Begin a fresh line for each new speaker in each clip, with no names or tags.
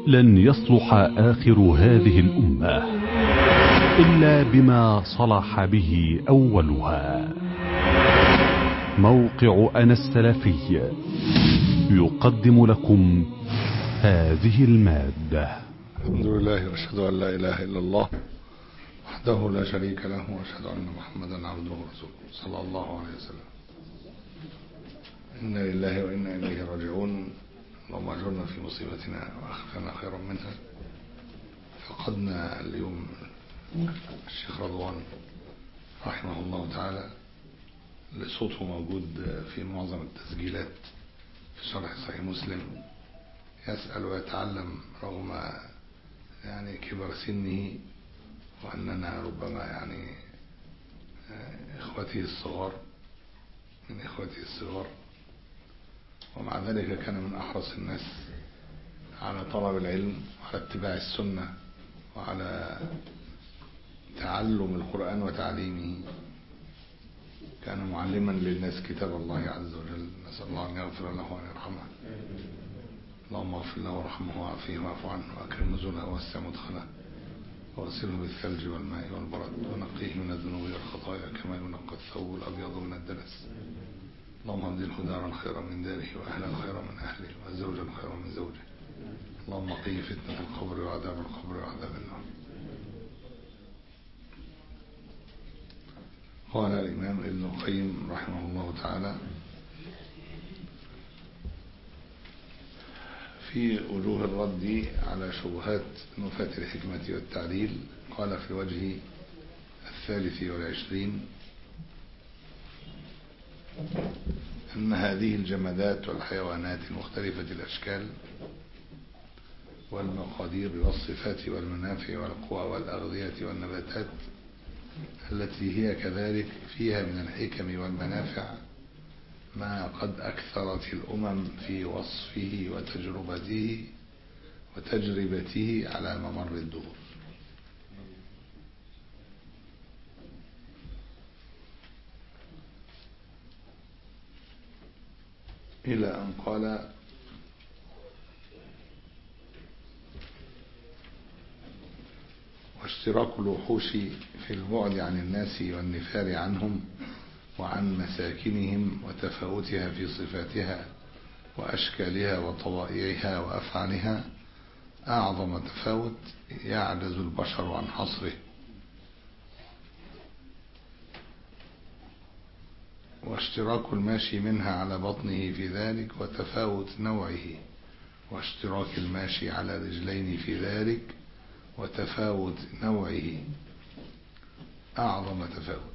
لن يصلح آخر هذه الأمة إلا بما صلح به أولها موقع أنا السلفي يقدم لكم هذه المادة
الحمد لله واشهد ان لا اله الا الله وحده لا شريك له واشهد ان محمدا عبده ورسوله صلى الله عليه وسلم انا لله وانا اليه راجعون اللهم اجرنا في مصيبتنا واخفنا خيرا منها فقدنا اليوم الشيخ رضوان رحمه الله تعالى لصوته موجود في معظم التسجيلات في شرح صحيح مسلم يسأل ويتعلم رغم يعني كبر سنه وأننا ربما يعني إخوته الصغار من إخوته الصغار ومع ذلك كان من أحرص الناس على طلب العلم وعلى اتباع السنة وعلى تعلم القرآن وتعليمه كان معلما للناس كتاب الله عز وجل نسأل الله أن يغفر له وأن يرحمه اللهم اغفر له وارحمه وعافيه واعف عنه واكرم نزله ووسع مدخله واغسله بالثلج والماء والبرد ونقيه من الذنوب والخطايا كما ينقى الثوب الابيض من الدنس اللهم ابدله دارا خيرا من داره واهلا خيرا من اهله وزوجا خيرا من زوجه اللهم قيه فتنه القبر وعذاب القبر وعذاب النار قال الامام ابن القيم رحمه الله تعالى في وجوه الرد على شبهات نفاة الحكمة والتعليل قال في الوجه الثالث والعشرين أن هذه الجمادات والحيوانات المختلفة الأشكال والمقادير والصفات والمنافع والقوى والأغذية والنباتات التي هي كذلك فيها من الحكم والمنافع ما قد أكثرت الأمم في وصفه وتجربته وتجربته على ممر الدهور إلى أن قال واشتراك الوحوش في البعد عن الناس والنفار عنهم وعن مساكنهم وتفاوتها في صفاتها وأشكالها وطبائعها وأفعالها أعظم تفاوت يعجز البشر عن حصره واشتراك الماشي منها على بطنه في ذلك وتفاوت نوعه واشتراك الماشي على رجلين في ذلك وتفاوت نوعه أعظم تفاوت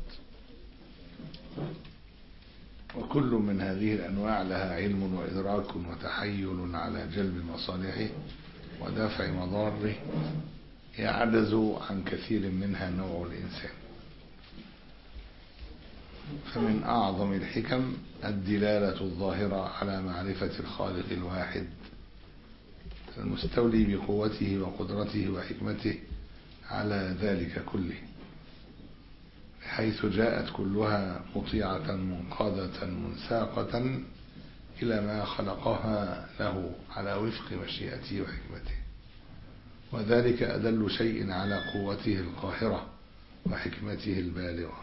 وكل من هذه الأنواع لها علم وإدراك وتحيل على جلب مصالحه ودفع مضاره يعجز عن كثير منها نوع الإنسان فمن أعظم الحكم الدلالة الظاهرة على معرفة الخالق الواحد المستولي بقوته وقدرته وحكمته على ذلك كله حيث جاءت كلها مطيعة منقادة منساقة إلى ما خلقها له على وفق مشيئته وحكمته وذلك أدل شيء على قوته القاهرة وحكمته البالغة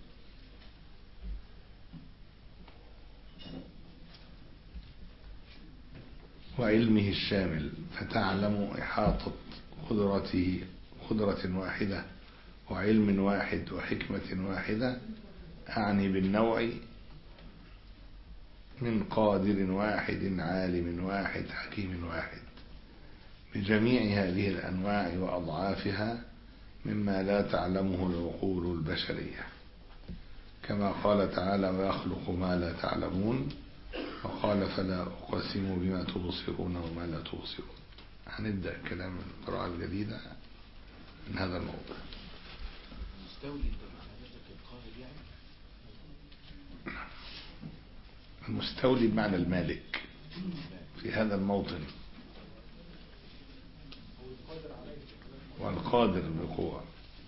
وعلمه الشامل فتعلم إحاطة قدرته قدرة واحدة وعلم واحد وحكمة واحدة أعني بالنوع من قادر واحد عالم واحد حكيم واحد بجميع هذه الأنواع وأضعافها مما لا تعلمه العقول البشرية كما قال تعالى ويخلق ما لا تعلمون وقال فلا أقسم بما تبصرون وما لا تبصرون هنبدأ كلام القراءة الجديدة من هذا الموضوع
المستولي بمعنى القاهر يعني
المستولي بمعنى المالك في هذا الموطن والقادر بقوة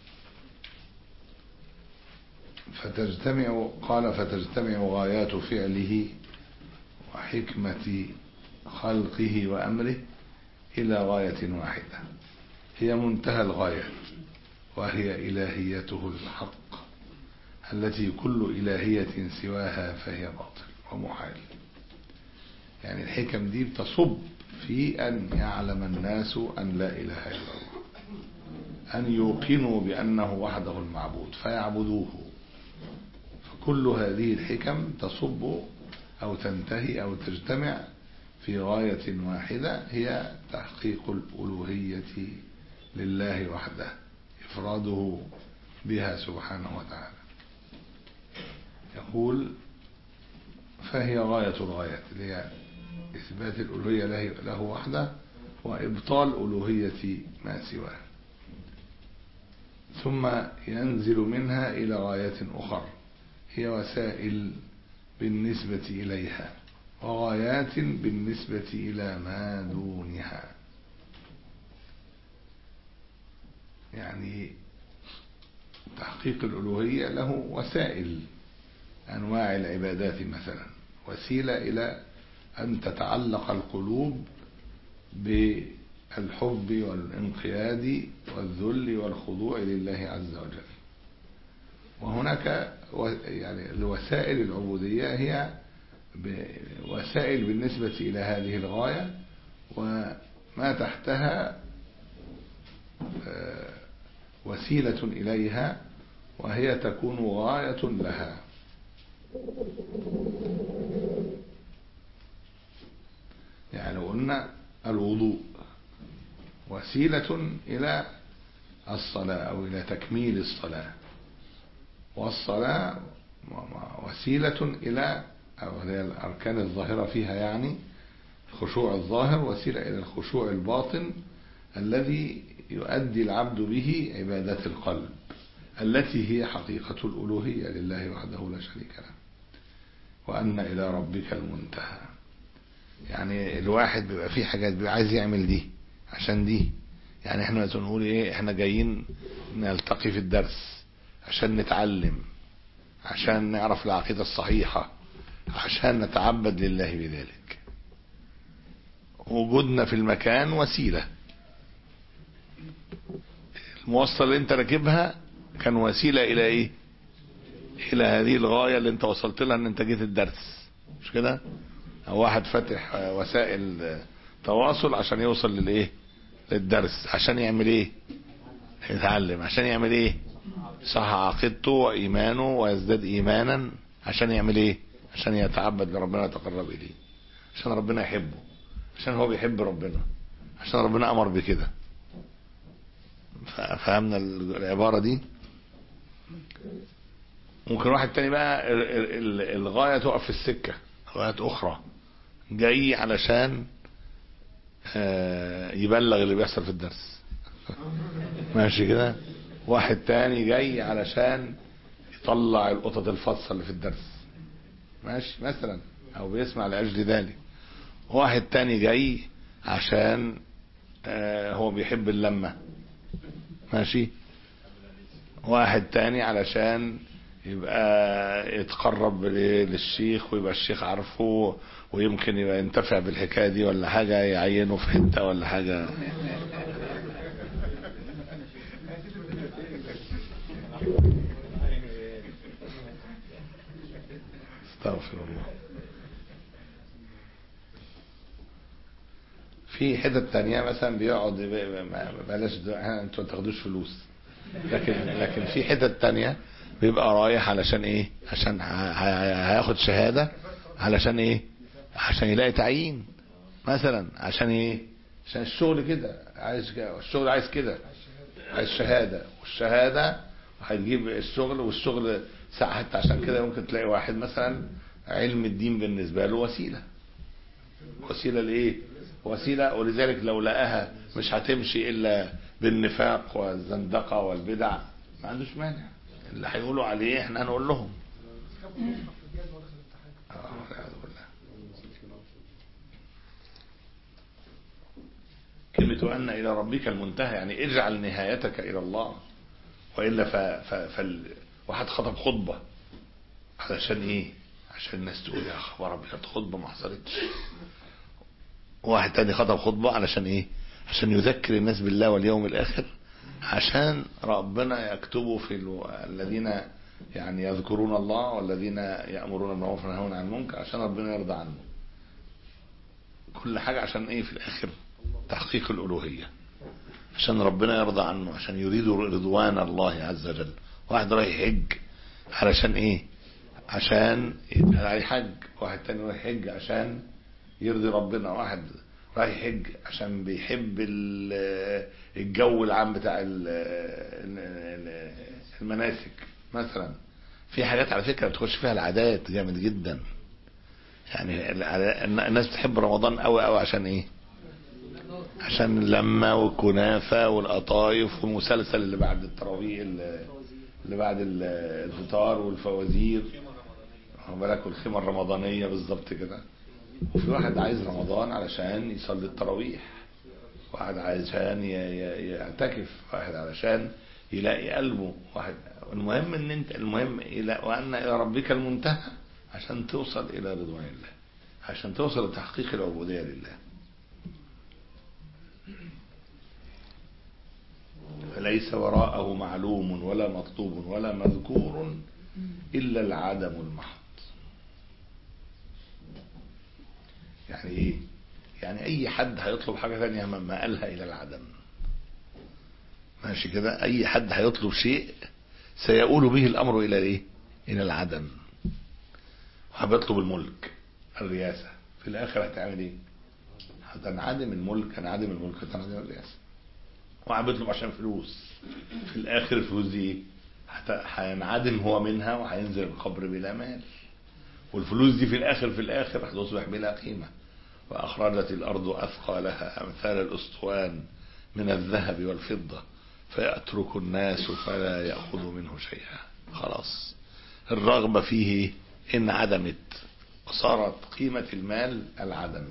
فتجتمع قال فتجتمع غايات فعله وحكمة خلقه وأمره إلى غاية واحدة هي منتهى الغايات وهي إلهيته الحق التي كل إلهية سواها فهي باطل ومحال يعني الحكم دي بتصب في أن يعلم الناس أن لا إله إلا الله أن يوقنوا بأنه وحده المعبود فيعبدوه فكل هذه الحكم تصب أو تنتهي أو تجتمع في غاية واحدة هي تحقيق الألوهية لله وحده إفراده بها سبحانه وتعالى يقول فهي غاية الغايات اللي هي إثبات الألوهية له, له وحده وإبطال ألوهية ما سواه ثم ينزل منها إلى غايات أخرى هي وسائل بالنسبة إليها وغايات بالنسبة إلى ما دونها يعني تحقيق الألوهية له وسائل أنواع العبادات مثلا وسيلة إلى أن تتعلق القلوب بالحب والانقياد والذل والخضوع لله عز وجل وهناك يعني الوسائل العبودية هي وسائل بالنسبة إلى هذه الغاية وما تحتها وسيلة إليها وهي تكون غاية لها يعني قلنا الوضوء وسيلة إلى الصلاة أو إلى تكميل الصلاة والصلاة وسيلة إلى أو هي الأركان الظاهرة فيها يعني الخشوع الظاهر وسيلة إلى الخشوع الباطن الذي يؤدي العبد به عبادات القلب التي هي حقيقة الألوهية لله وحده لا شريك له وأن إلى ربك المنتهى يعني الواحد بيبقى فيه حاجات بيبقى عايز يعمل دي عشان دي يعني احنا نقول ايه احنا جايين نلتقي في الدرس عشان نتعلم عشان نعرف العقيدة الصحيحة عشان نتعبد لله بذلك وجودنا في المكان وسيلة المواصلة اللي انت راكبها كان وسيلة الى ايه الى هذه الغاية اللي انت وصلت لها ان انت جيت الدرس مش كده او واحد فاتح وسائل تواصل عشان يوصل للايه للدرس عشان يعمل ايه يتعلم عشان يعمل ايه صح عقيدته وايمانه ويزداد ايمانا عشان يعمل ايه عشان يتعبد لربنا ويتقرب اليه عشان ربنا يحبه عشان هو بيحب ربنا عشان ربنا امر بكده فهمنا العبارة دي ممكن واحد تاني بقى الغاية تقف في السكة غايات اخرى جاي علشان يبلغ اللي بيحصل في الدرس ماشي كده واحد تاني جاي علشان يطلع القطط الفصة اللي في الدرس ماشي مثلا او بيسمع لاجل ذلك واحد تاني جاي عشان هو بيحب اللمة ماشي واحد تاني علشان يبقى يتقرب للشيخ ويبقى الشيخ عارفه ويمكن يبقى ينتفع بالحكايه دي ولا حاجه يعينه في حته ولا حاجه استغفر الله في حتت تانية مثلا بيقعد بلاش انتوا ما تاخدوش فلوس لكن لكن في حتت تانية بيبقى رايح علشان ايه عشان هياخد شهادة علشان ايه عشان يلاقي تعيين مثلا عشان ايه عشان الشغل كده عايز كده الشغل عايز كده عايز شهادة والشهادة هتجيب الشغل والشغل ساعة حتى عشان كده ممكن تلاقي واحد مثلا علم الدين بالنسبة له وسيلة وسيلة لايه وسيلة ولذلك لو لقاها مش هتمشي الا بالنفاق والزندقة والبدع ما عندوش مانع اللي هيقولوا عليه احنا هنقول لهم كلمة وأن إلى ربك المنتهى يعني اجعل نهايتك إلى الله وإلا ف... ف... فال... واحد خطب خطبة علشان إيه عشان الناس تقول يا خبر أبيض خطبة ما حصلتش واحد تاني خطب خطبة علشان إيه عشان يذكر الناس بالله واليوم الآخر عشان ربنا يكتبه في الو... الذين يعني يذكرون الله والذين يأمرون بالمعروف وينهون عن المنكر عشان ربنا يرضى عنه كل حاجة عشان ايه في الآخر تحقيق الألوهية عشان ربنا يرضى عنه عشان يريد رضوان الله عز وجل واحد رايح يحج علشان ايه عشان يبقى عليه حج واحد تاني رايح يحج عشان يرضي ربنا واحد رايح يحج عشان بيحب ال- الجو العام بتاع ال- ال- المناسك مثلا في حاجات على فكرة بتخش فيها العادات جامد جدا يعني الع- الناس بتحب رمضان قوي قوي عشان ايه عشان اللمة والكنافة والقطايف والمسلسل اللي بعد التراويح اللي اللي بعد ال- الفطار والفوازير واخد بالك والخيمة الرمضانية بالظبط كده وفي واحد عايز رمضان علشان يصلي التراويح واحد عشان ي- ي- يعتكف واحد علشان يلاقي قلبه واحد المهم ان انت المهم الى وان الى ربك المنتهى عشان توصل الى رضوان الله عشان توصل لتحقيق العبودية لله فليس وراءه معلوم ولا مطلوب ولا مذكور إلا العدم المحض يعني ايه يعني اي حد هيطلب حاجة ثانية ما قالها الى العدم ماشي كده اي حد هيطلب شيء سيقول به الامر الى ايه الى العدم هبيطلب الملك الرئاسة في الاخر هتعمل ايه هتنعدم الملك هنعدم الملك هتنعدم الرئاسة واحد بيطلب عشان فلوس في الاخر الفلوس دي ايه هت- هينعدم هو منها وهينزل القبر بلا مال والفلوس دي في الاخر في الاخر هتصبح بلا قيمة واخرجت الارض اثقالها امثال الاسطوان من الذهب والفضة فيترك الناس فلا يأخذ منه شيئا خلاص الرغبة فيه انعدمت وصارت قيمة المال العدم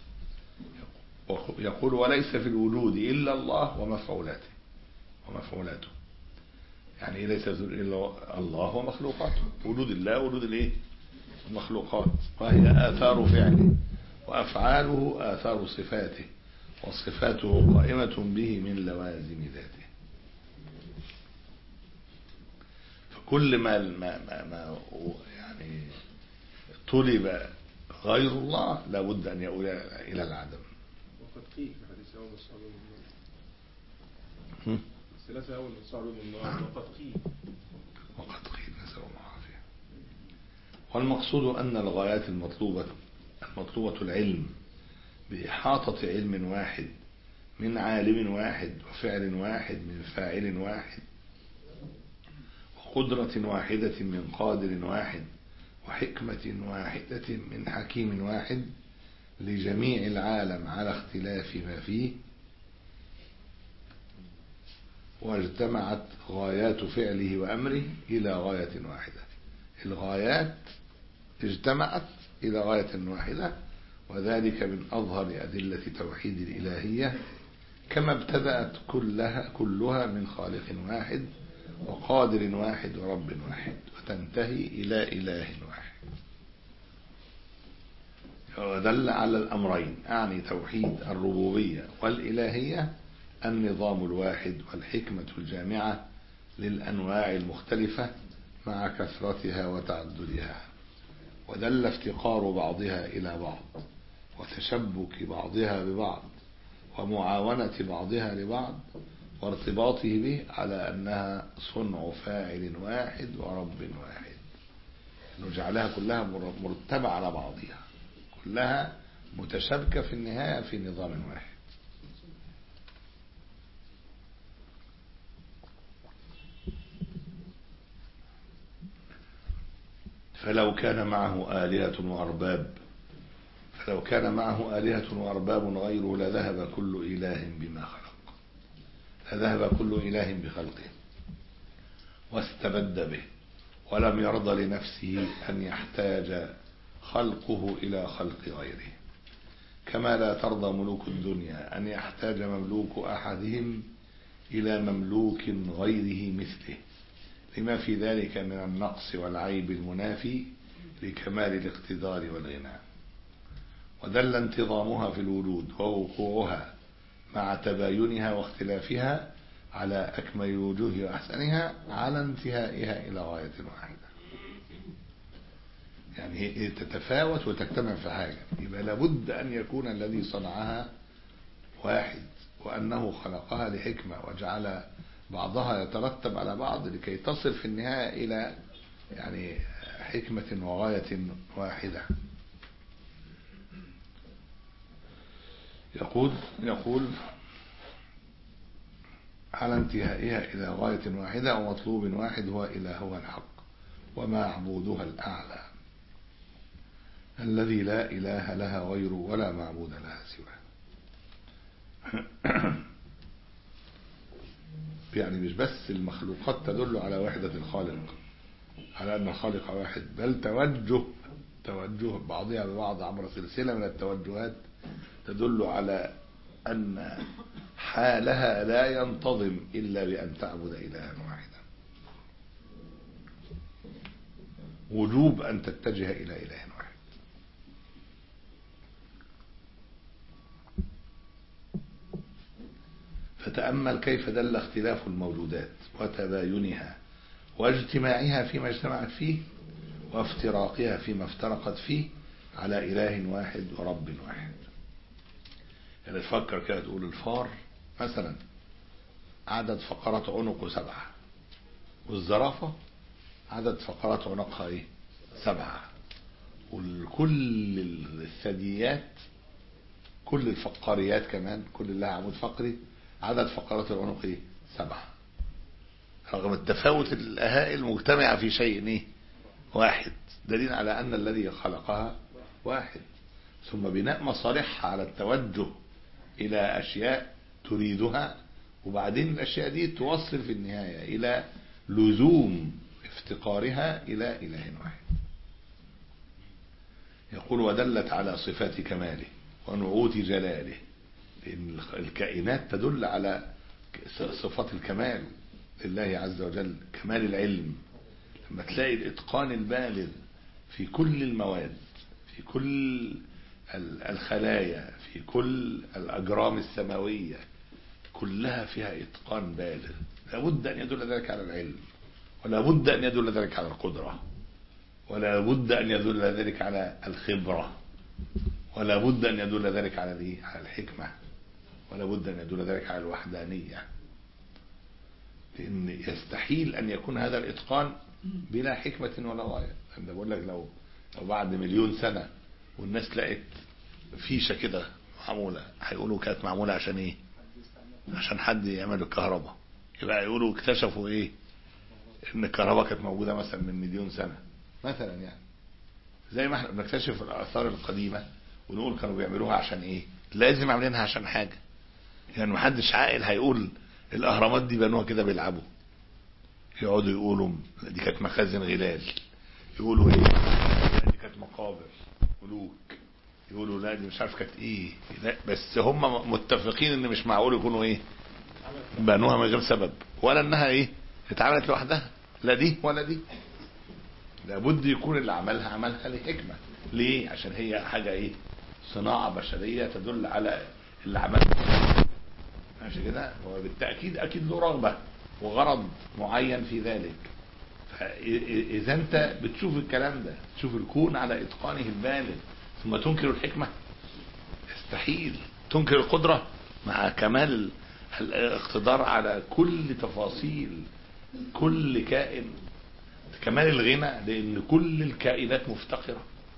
يقول وليس في الوجود إلا الله ومفعولاته ومفعولاته يعني إيه ليس في الوجود إلا الله ومخلوقاته وجود الله وجود الإيه المخلوقات وهي آثار فعله وأفعاله آثار صفاته وصفاته قائمة به من لوازم ذاته فكل ما ما ما, ما يعني طلب غير الله لابد أن يؤول إلى العدم
وقد قيل في حديث أول الصعب من النار
هم؟
الثلاثة أول الصعب من النار وقد قيل
وقد قيل نسأل الله العافية والمقصود أن الغايات المطلوبة المطلوبة العلم بإحاطة علم واحد من عالم واحد وفعل واحد من فاعل واحد وقدرة واحدة من قادر واحد وحكمة واحدة من حكيم واحد لجميع العالم على اختلاف ما فيه واجتمعت غايات فعله وأمره إلى غاية واحدة الغايات اجتمعت إلى غاية واحدة وذلك من أظهر أدلة توحيد الإلهية كما ابتدأت كلها كلها من خالق واحد وقادر واحد ورب واحد وتنتهي إلى إله واحد ودل على الأمرين أعني توحيد الربوبية والإلهية النظام الواحد والحكمة الجامعة للأنواع المختلفة مع كثرتها وتعددها ودل افتقار بعضها إلى بعض وتشبك بعضها ببعض ومعاونة بعضها لبعض وارتباطه به على أنها صنع فاعل واحد ورب واحد نجعلها كلها مرتبة على بعضها كلها متشابكة في النهاية في نظام واحد فلو كان معه آلهة وأرباب فلو كان معه آلهة وأرباب غيره لذهب كل إله بما خلق لذهب كل إله بخلقه واستبد به ولم يرضى لنفسه أن يحتاج خلقه إلى خلق غيره كما لا ترضى ملوك الدنيا أن يحتاج مملوك أحدهم إلى مملوك غيره مثله لما في ذلك من النقص والعيب المنافي لكمال الاقتدار والغنى ودل انتظامها في الوجود ووقوعها مع تباينها واختلافها على أكمل الوجوه وأحسنها على انتهائها إلى غاية واحدة يعني هي تتفاوت وتجتمع في حاجة يبقى لابد أن يكون الذي صنعها واحد وأنه خلقها لحكمة وجعل بعضها يترتب على بعض لكي تصل في النهاية إلى يعني حكمة وغاية واحدة يقول يقول على انتهائها إلى غاية واحدة ومطلوب واحد هو إلهها الحق ومعبودها الأعلى الذي لا إله لها غيره ولا معبود لها سواه يعني مش بس المخلوقات تدل على وحدة الخالق على أن الخالق واحد بل توجه توجه بعضها ببعض عبر سلسلة من التوجهات تدل على أن حالها لا ينتظم إلا بأن تعبد إلها واحدا وجوب أن تتجه إلى إله واحد فتأمل كيف دل اختلاف الموجودات وتباينها واجتماعها فيما اجتمعت فيه وافتراقها فيما افترقت فيه على إله واحد ورب واحد يعني تفكر كده تقول الفار مثلا عدد فقرات عنقه سبعة والزرافة عدد فقرات عنقها ايه سبعة وكل الثدييات كل الفقاريات كمان كل اللي لها عمود فقري عدد فقرات العنق ايه سبعة رغم التفاوت الأهائل مجتمعة في شيء ايه واحد دليل على أن الذي خلقها واحد ثم بناء مصالحها على التوجه إلى أشياء تريدها وبعدين الأشياء دي توصل في النهاية إلى لزوم افتقارها إلى إله واحد يقول ودلت على صفات كماله ونعوت جلاله لأن الكائنات تدل على صفات الكمال لله عز وجل كمال العلم لما تلاقي الإتقان البالغ في كل المواد في كل الخلايا في كل الأجرام السماوية كلها فيها إتقان بالغ لابد أن يدل ذلك على العلم ولا بد أن يدل ذلك على القدرة ولا بد أن يدل ذلك على الخبرة ولا بد أن يدل ذلك على الايه على الحكمة ولا بد أن يدل ذلك على الوحدانية لأن يستحيل أن يكون هذا الإتقان بلا حكمة ولا غاية أنا بقول لك لو لو بعد مليون سنة والناس لقت فيشة كده معمولة هيقولوا كانت معمولة عشان ايه عشان حد يعمل الكهرباء يبقى يقولوا اكتشفوا ايه ان الكهرباء كانت موجودة مثلا من مليون سنة مثلا يعني زي ما احنا بنكتشف الاثار القديمة ونقول كانوا بيعملوها عشان ايه لازم عاملينها عشان حاجة يعني محدش عاقل هيقول الاهرامات دي بنوها كده بيلعبوا يقعدوا يقولوا دي كانت مخازن غلال يقولوا ايه دي كانت مقابر ملوك يقولوا لا دي مش عارف كانت ايه لا بس هم متفقين ان مش معقول يكونوا ايه بنوها من غير سبب ولا انها ايه اتعملت لوحدها لا دي ولا دي لابد يكون اللي عملها عملها لحكمة ليه عشان هي حاجة ايه صناعة بشرية تدل على اللي عملها ماشي كده وبالتأكيد اكيد له رغبة وغرض معين في ذلك اذا انت بتشوف الكلام ده تشوف الكون على اتقانه البالغ ثم تنكر الحكمة يستحيل تنكر القدرة مع كمال الاقتدار على كل تفاصيل كل كائن كمال الغنى لان كل الكائنات مفتقرة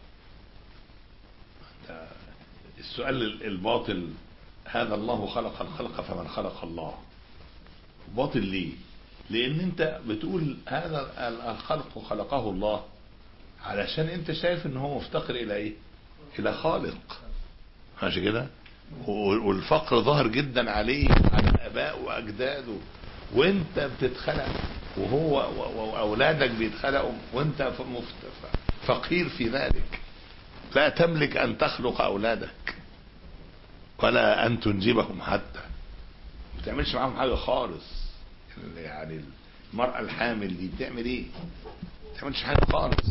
السؤال الباطل هذا الله خلق الخلق فمن خلق الله باطل ليه لان انت بتقول هذا الخلق خلقه الله علشان انت شايف ان هو مفتقر الى ايه الى خالق ماشي كده والفقر ظاهر جدا عليه على اباء واجداده وانت بتتخلق وهو واولادك بيتخلقوا وانت فقير في ذلك لا تملك ان تخلق اولادك ولا ان تنجبهم حتى ما بتعملش معاهم حاجه خالص يعني المرأة الحامل دي بتعمل ايه ما بتعملش حاجة خالص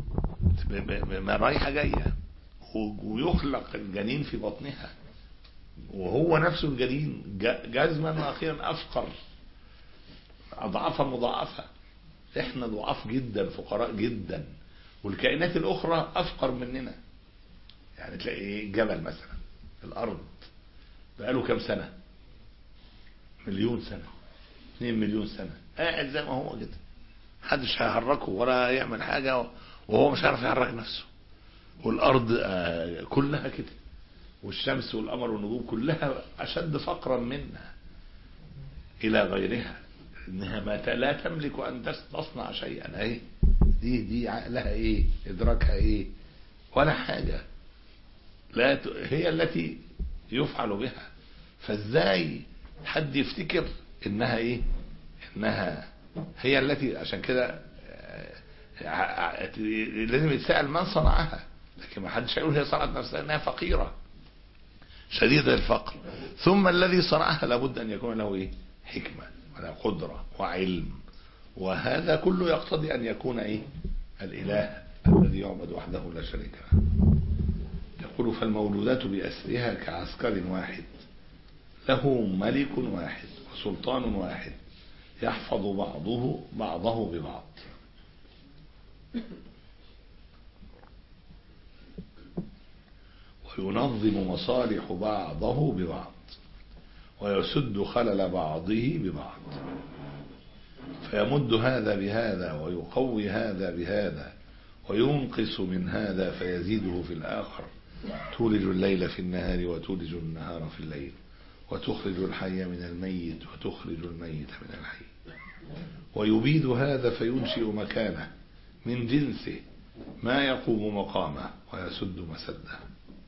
ما رايحة جاية ويخلق الجنين في بطنها وهو نفسه الجنين ج- جزما واخيرا افقر اضعافا مضاعفه احنا ضعاف جدا فقراء جدا والكائنات الاخرى افقر مننا يعني تلاقي ايه جبل مثلا الارض بقاله كام سنه مليون سنه 2 مليون سنه قاعد زي ما هو كده محدش هيحركه ولا يعمل حاجه وهو مش عارف يحرك نفسه والارض آه، كلها كده والشمس والقمر والنجوم كلها اشد فقرا منا الى غيرها انها ما ت- لا تملك ان تس- تصنع شيئا اهي دي دي عقلها ايه ادراكها ايه ولا حاجه لا ت... هي التي يفعل بها فازاي حد يفتكر انها ايه انها هي التي عشان كده آه، ع- ع- لازم يتسأل من صنعها لكن ما حدش هيقول هي صنعت نفسها انها فقيرة شديدة الفقر ثم الذي صنعها لابد ان يكون له ايه حكمة ولا قدرة وعلم وهذا كله يقتضي ان يكون ايه الاله الذي يعبد وحده لا شريك له يقول فالمولودات بأسرها كعسكر واحد له ملك واحد وسلطان واحد يحفظ بعضه بعضه ببعض وينظم مصالح بعضه ببعض ويسد خلل بعضه ببعض فيمد هذا بهذا ويقوي هذا بهذا وينقص من هذا فيزيده في الآخر تولج الليل في النهار وتولج النهار في الليل وتخرج الحي من الميت وتخرج الميت من الحي ويبيد هذا فينشئ مكانه من جنسه ما يقوم مقامه ويسد مسده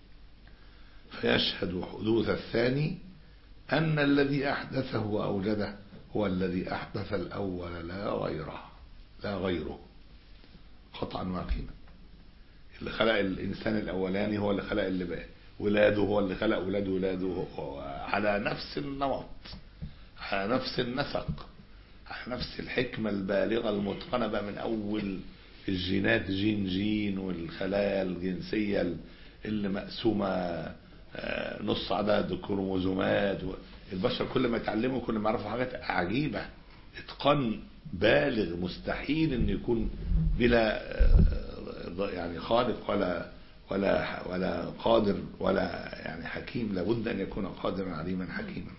فيشهد حدوث الثاني أن الذي أحدثه وأوجده هو الذي أحدث الأول لا غيره لا غيره قطعا ويقينا اللي خلق الإنسان الأولاني هو اللي خلق اللي بقى ولاده هو اللي خلق ولاد ولاده هو على نفس النمط على نفس النسق على نفس الحكمة البالغة المتقنة بقى من أول الجينات جين جين والخلايا الجنسية اللي مقسومة آه، نص عدد الكروموزومات و- البشر كل ما يتعلموا كل ما يعرفوا حاجات عجيبة اتقان بالغ مستحيل ان يكون بلا آه، يعني خالق ولا ولا ولا قادر ولا يعني حكيم لابد ان يكون قادرا عليما حكيما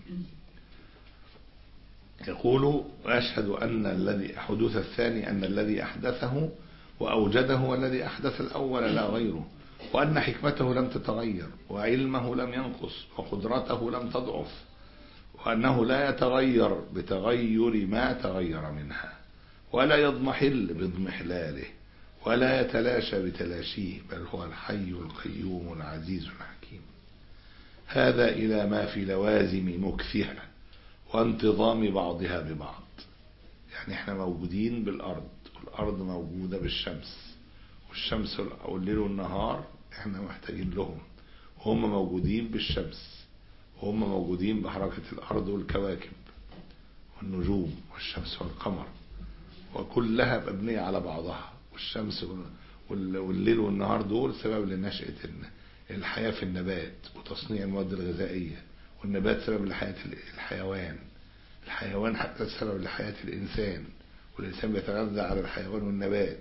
يقول ويشهد أن الذي حدوث الثاني أن الذي أحدثه وأوجده هو الذي أحدث الأول لا غيره وأن حكمته لم تتغير وعلمه لم ينقص وقدرته لم تضعف وأنه لا يتغير بتغير ما تغير منها ولا يضمحل باضمحلاله ولا يتلاشى بتلاشيه بل هو الحي القيوم العزيز الحكيم هذا إلى ما في لوازم مكثها وانتظام بعضها ببعض يعني احنا موجودين بالأرض والأرض موجودة بالشمس والشمس والليل والنهار احنا محتاجين لهم وهم موجودين بالشمس وهم موجودين بحركة الأرض والكواكب والنجوم والشمس والقمر وكلها مبنية على بعضها والشمس وال- والليل والنهار دول سبب لنشأة الحياة في النبات وتصنيع المواد الغذائية والنبات سبب لحياة الحيوان الحيوان حتى سبب لحياة الإنسان والإنسان بيتغذى على الحيوان والنبات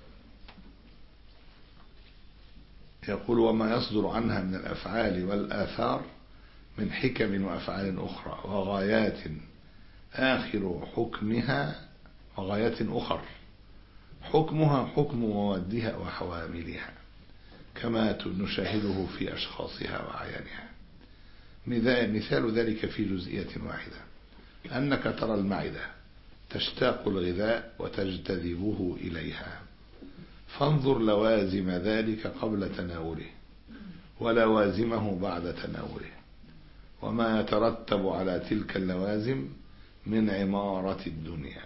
يقول وما يصدر عنها من الأفعال والآثار من حكم وأفعال أخرى وغايات آخر حكمها وغايات أخر حكمها حكم موادها وحواملها كما نشاهده في أشخاصها وعيانها مثال مثال ذلك في جزئية واحدة أنك ترى المعدة تشتاق الغذاء وتجتذبه إليها فانظر لوازم ذلك قبل تناوله ولوازمه بعد تناوله وما يترتب على تلك اللوازم من عمارة الدنيا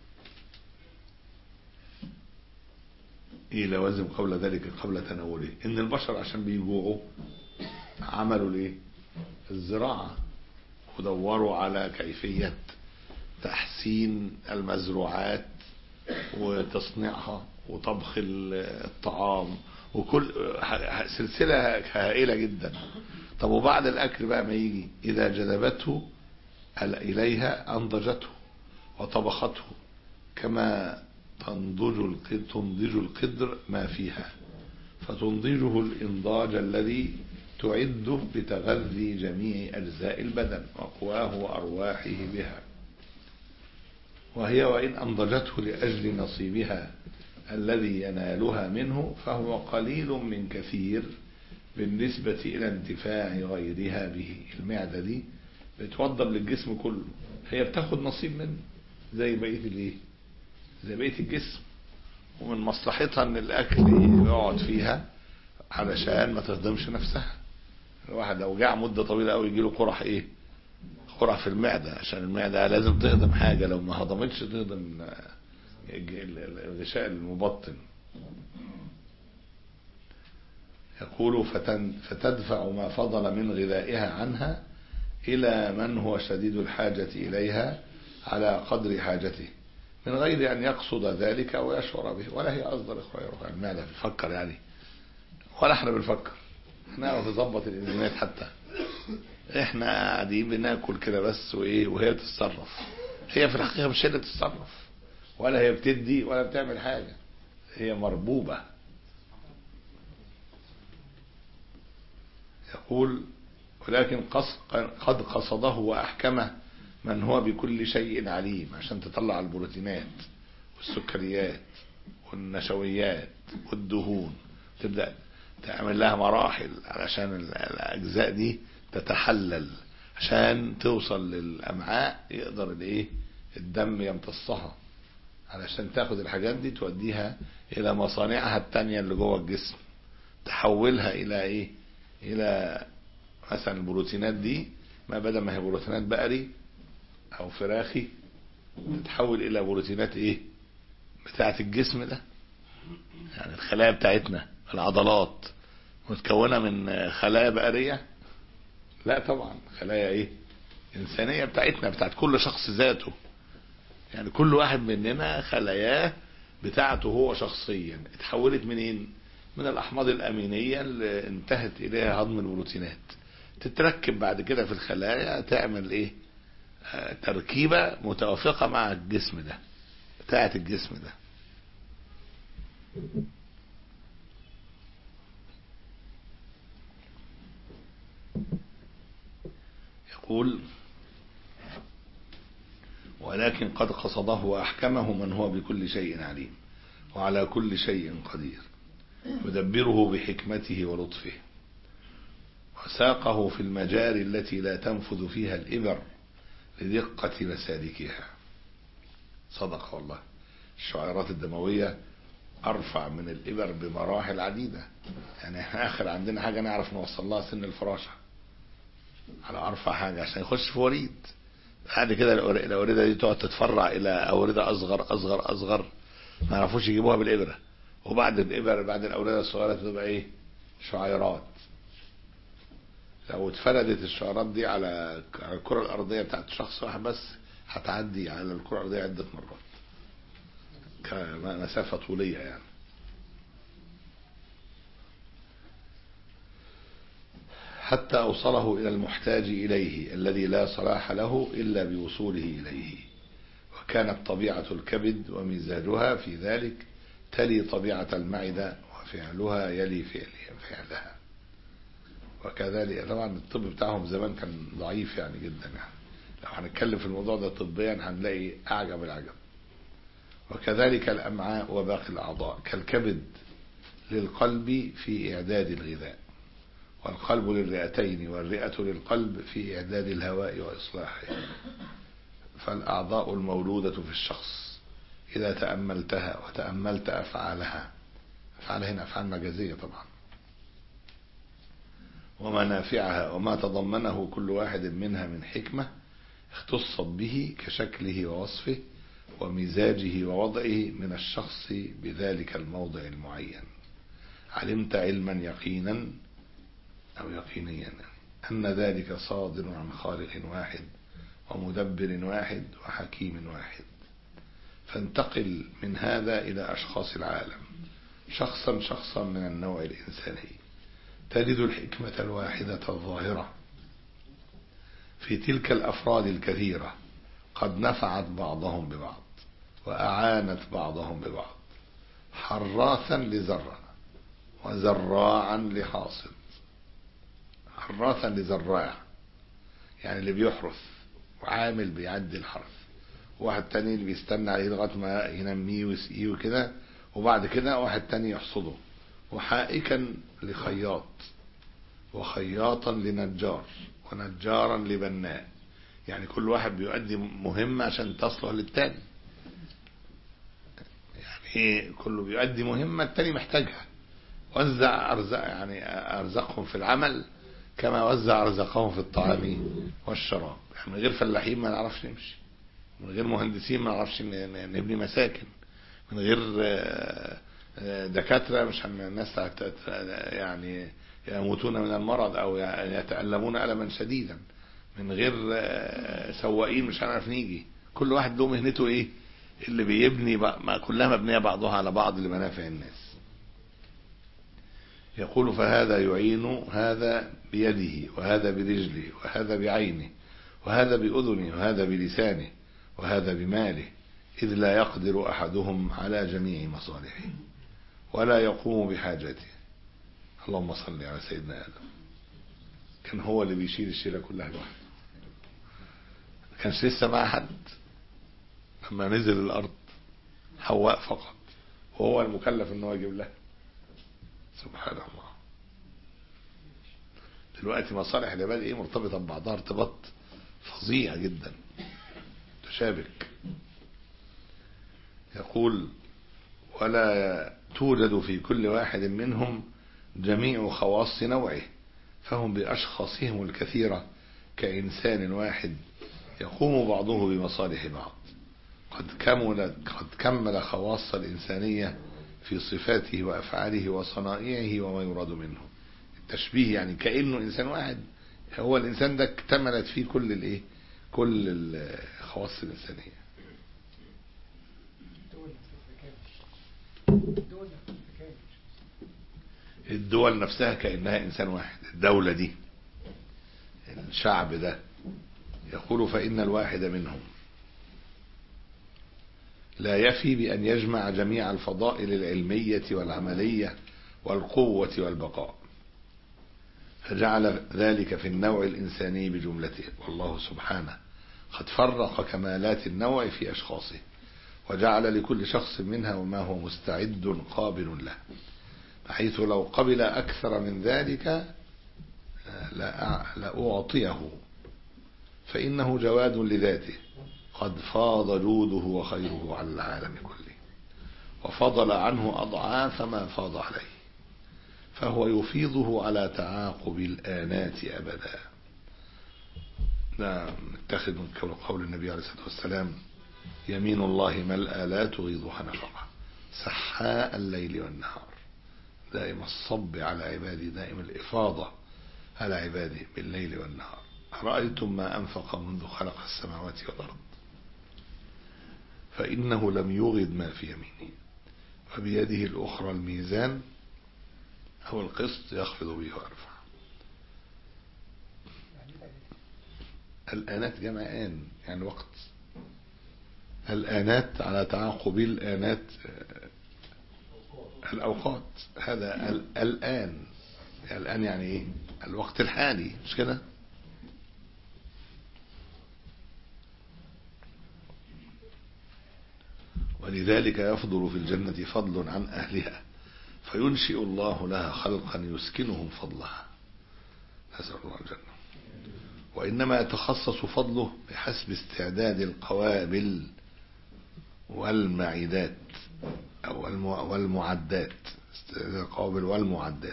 ايه لوازم قبل ذلك قبل تناوله ان البشر عشان بيجوعوا عملوا ليه الزراعة ودوروا على كيفية تحسين المزروعات وتصنيعها وطبخ الطعام وكل سلسلة هائلة جدا طب وبعد الأكل بقى ما يجي إذا جذبته إليها أنضجته وطبخته كما تنضج القدر, تنضج القدر ما فيها فتنضجه الإنضاج الذي تعده بتغذي جميع أجزاء البدن وقواه وأرواحه بها وهي وإن أنضجته لأجل نصيبها الذي ينالها منه فهو قليل من كثير بالنسبة إلى انتفاع غيرها به المعدة دي بتوضب للجسم كله هي بتاخد نصيب منه زي بقية الايه زي بقية الجسم ومن مصلحتها ان الاكل يقعد فيها علشان ما تهضمش نفسها الواحد لو جاع مدة طويلة قوي يجيله قرح ايه قرح في المعدة عشان المعدة لازم تهضم حاجة لو ما هضمتش تهضم الغشاء المبطن يقول فتن فتدفع ما فضل من غذائها عنها إلى من هو شديد الحاجة إليها على قدر حاجته من غير أن يقصد ذلك أو يشعر به ولا هي قصد الإخوة المعدة بتفكر يعني ولا احنا بنفكر احنا بنظبط الإنزيمات حتى احنا قاعدين بناكل كده بس وايه وهي تتصرف هي في الحقيقة مش هي اللي تتصرف ولا هي بتدي ولا بتعمل حاجة هي مربوبة يقول ولكن قد قصده وأحكمه من هو بكل شيء عليم عشان تطلع البروتينات والسكريات والنشويات والدهون تبدأ تعمل لها مراحل علشان الأجزاء دي تتحلل عشان توصل للأمعاء يقدر الايه الدم يمتصها علشان تاخد الحاجات دي توديها إلى مصانعها التانية اللي جوه الجسم تحولها إلى إيه إلى مثلا البروتينات دي ما بدل ما هي بروتينات بقري او فراخي تتحول الى بروتينات ايه بتاعه الجسم ده يعني الخلايا بتاعتنا العضلات متكونه من خلايا بقريه لا طبعا خلايا ايه انسانيه بتاعتنا بتاعت كل شخص ذاته يعني كل واحد مننا خلاياه بتاعته هو شخصيا اتحولت منين من الاحماض الامينيه اللي انتهت اليها هضم البروتينات تتركب بعد كده في الخلايا تعمل ايه آه تركيبة متوافقة مع الجسم ده بتاعة الجسم ده يقول ولكن قد قصده وأحكمه من هو بكل شيء عليم وعلى كل شيء قدير يدبره بحكمته ولطفه وساقه في المجاري التي لا تنفذ فيها الإبر لدقة مسالكها صدق والله الشعيرات الدموية أرفع من الإبر بمراحل عديدة يعني احنا آخر عندنا حاجة نعرف نوصل لها سن الفراشة على أرفع حاجة عشان يخش في وريد بعد كده الأوردة دي تقعد تتفرع إلى أوردة أصغر أصغر أصغر ما يعرفوش يجيبوها بالإبرة وبعد الإبر بعد الأوردة الصغيرة تبقى إيه شعيرات لو اتفردت الشعرات دي على الكرة الأرضية بتاعت شخص واحد بس هتعدي على الكرة الأرضية عدة مرات كمسافة طولية يعني حتى أوصله إلى المحتاج إليه الذي لا صلاح له إلا بوصوله إليه وكانت طبيعة الكبد ومزاجها في ذلك تلي طبيعة المعدة وفعلها يلي فعلها وكذلك طبعا الطب بتاعهم زمان كان ضعيف يعني جدا يعني لو هنتكلم في الموضوع ده طبيا هنلاقي أعجب العجب وكذلك الأمعاء وباقي الأعضاء كالكبد للقلب في إعداد الغذاء والقلب للرئتين والرئة للقلب في إعداد الهواء وإصلاحه فالأعضاء المولودة في الشخص إذا تأملتها وتأملت أفعالها أفعال هنا أفعال مجازية طبعا ومنافعها وما تضمنه كل واحد منها من حكمة اختصت به كشكله ووصفه ومزاجه ووضعه من الشخص بذلك الموضع المعين علمت علما يقينا أو يقينيا أن ذلك صادر عن خالق واحد ومدبر واحد وحكيم واحد فانتقل من هذا إلى أشخاص العالم شخصا شخصا من النوع الإنساني تجد الحكمة الواحدة الظاهرة في تلك الأفراد الكثيرة قد نفعت بعضهم ببعض وأعانت بعضهم ببعض حراثا لزرع وزراعا لحاصد حراثا لزراع يعني اللي بيحرث وعامل بيعدي الحرث واحد تاني اللي بيستنى عليه لغايه ما ينميه ويسقيه وكده وبعد كده واحد تاني يحصده وحائكا لخياط وخياطا لنجار ونجارا لبناء يعني كل واحد بيؤدي مهمة عشان تصلح للتاني يعني ايه كله بيؤدي مهمة التاني محتاجها وزع أرزاق يعني أرزقهم في العمل كما وزع أرزاقهم في الطعام والشراب يعني من غير فلاحين ما نعرفش نمشي من غير مهندسين ما نعرفش ن- ن- نبني مساكن من غير آه، آه، دكاترة مش هن- الناس هت- هت- يعني يموتون من المرض أو يتألمون ألما شديدا من غير آه، سواقين مش هنعرف نيجي كل واحد له مهنته ايه اللي بيبني بق- ما كلها مبنية بعضها على بعض لمنافع الناس يقول فهذا يعين هذا بيده وهذا برجله وهذا بعينه وهذا بأذنه وهذا بلسانه وهذا بماله إذ لا يقدر أحدهم على جميع مصالحه ولا يقوم بحاجته اللهم صل على سيدنا آدم كان هو اللي بيشيل الشيلة كلها لوحده ما كانش لسه مع حد لما نزل الأرض حواء فقط وهو المكلف ان هو يجيب لها سبحان الله دلوقتي مصالح العباد ايه مرتبطة ببعضها ارتباط فظيع جدا تشابك يقول ولا توجد في كل واحد منهم جميع خواص نوعه فهم بأشخاصهم الكثيرة كإنسان واحد يقوم بعضه بمصالح بعض قد كمل قد كمل خواص الإنسانية في صفاته وأفعاله وصنائعه وما يراد منه التشبيه يعني كأنه إنسان واحد هو الإنسان ده اكتملت فيه كل الإيه كل الخواص الإنسانية الدول نفسها كأنها إنسان واحد الدولة دي الشعب ده يقول فإن الواحد منهم لا يفي بأن يجمع جميع الفضائل العلمية والعملية والقوة والبقاء فجعل ذلك في النوع الإنساني بجملته والله سبحانه قد فرق كمالات النوع في أشخاصه وجعل لكل شخص منها وما هو مستعد قابل له بحيث لو قبل أكثر من ذلك لأعطيه فإنه جواد لذاته قد فاض جوده وخيره على العالم كله وفضل عنه أضعاف ما فاض عليه فهو يفيضه على تعاقب الآنات أبدا نعم نتخذ من قول النبي عليه الصلاة والسلام يمين الله ملأى لا تغيضها نفقة سحاء الليل والنهار دائم الصب على عباده دائم الإفاضة على عباده بالليل والنهار أرأيتم ما أنفق منذ خلق السماوات والأرض فإنه لم يغد ما في يمينه وبيده الأخرى الميزان أو القسط يخفض به ويرفع الآنات جمع آن يعني وقت الآنات على تعاقب الآنات الأوقات هذا الآن الآن يعني إيه الوقت الحالي مش كده ولذلك يفضل في الجنة فضل عن أهلها فينشئ الله لها خلقا يسكنهم فضلها نسأل الله الجنة وإنما يتخصص فضله بحسب استعداد القوابل والمعدات أو والمعدات استعداد القوابل والمعدات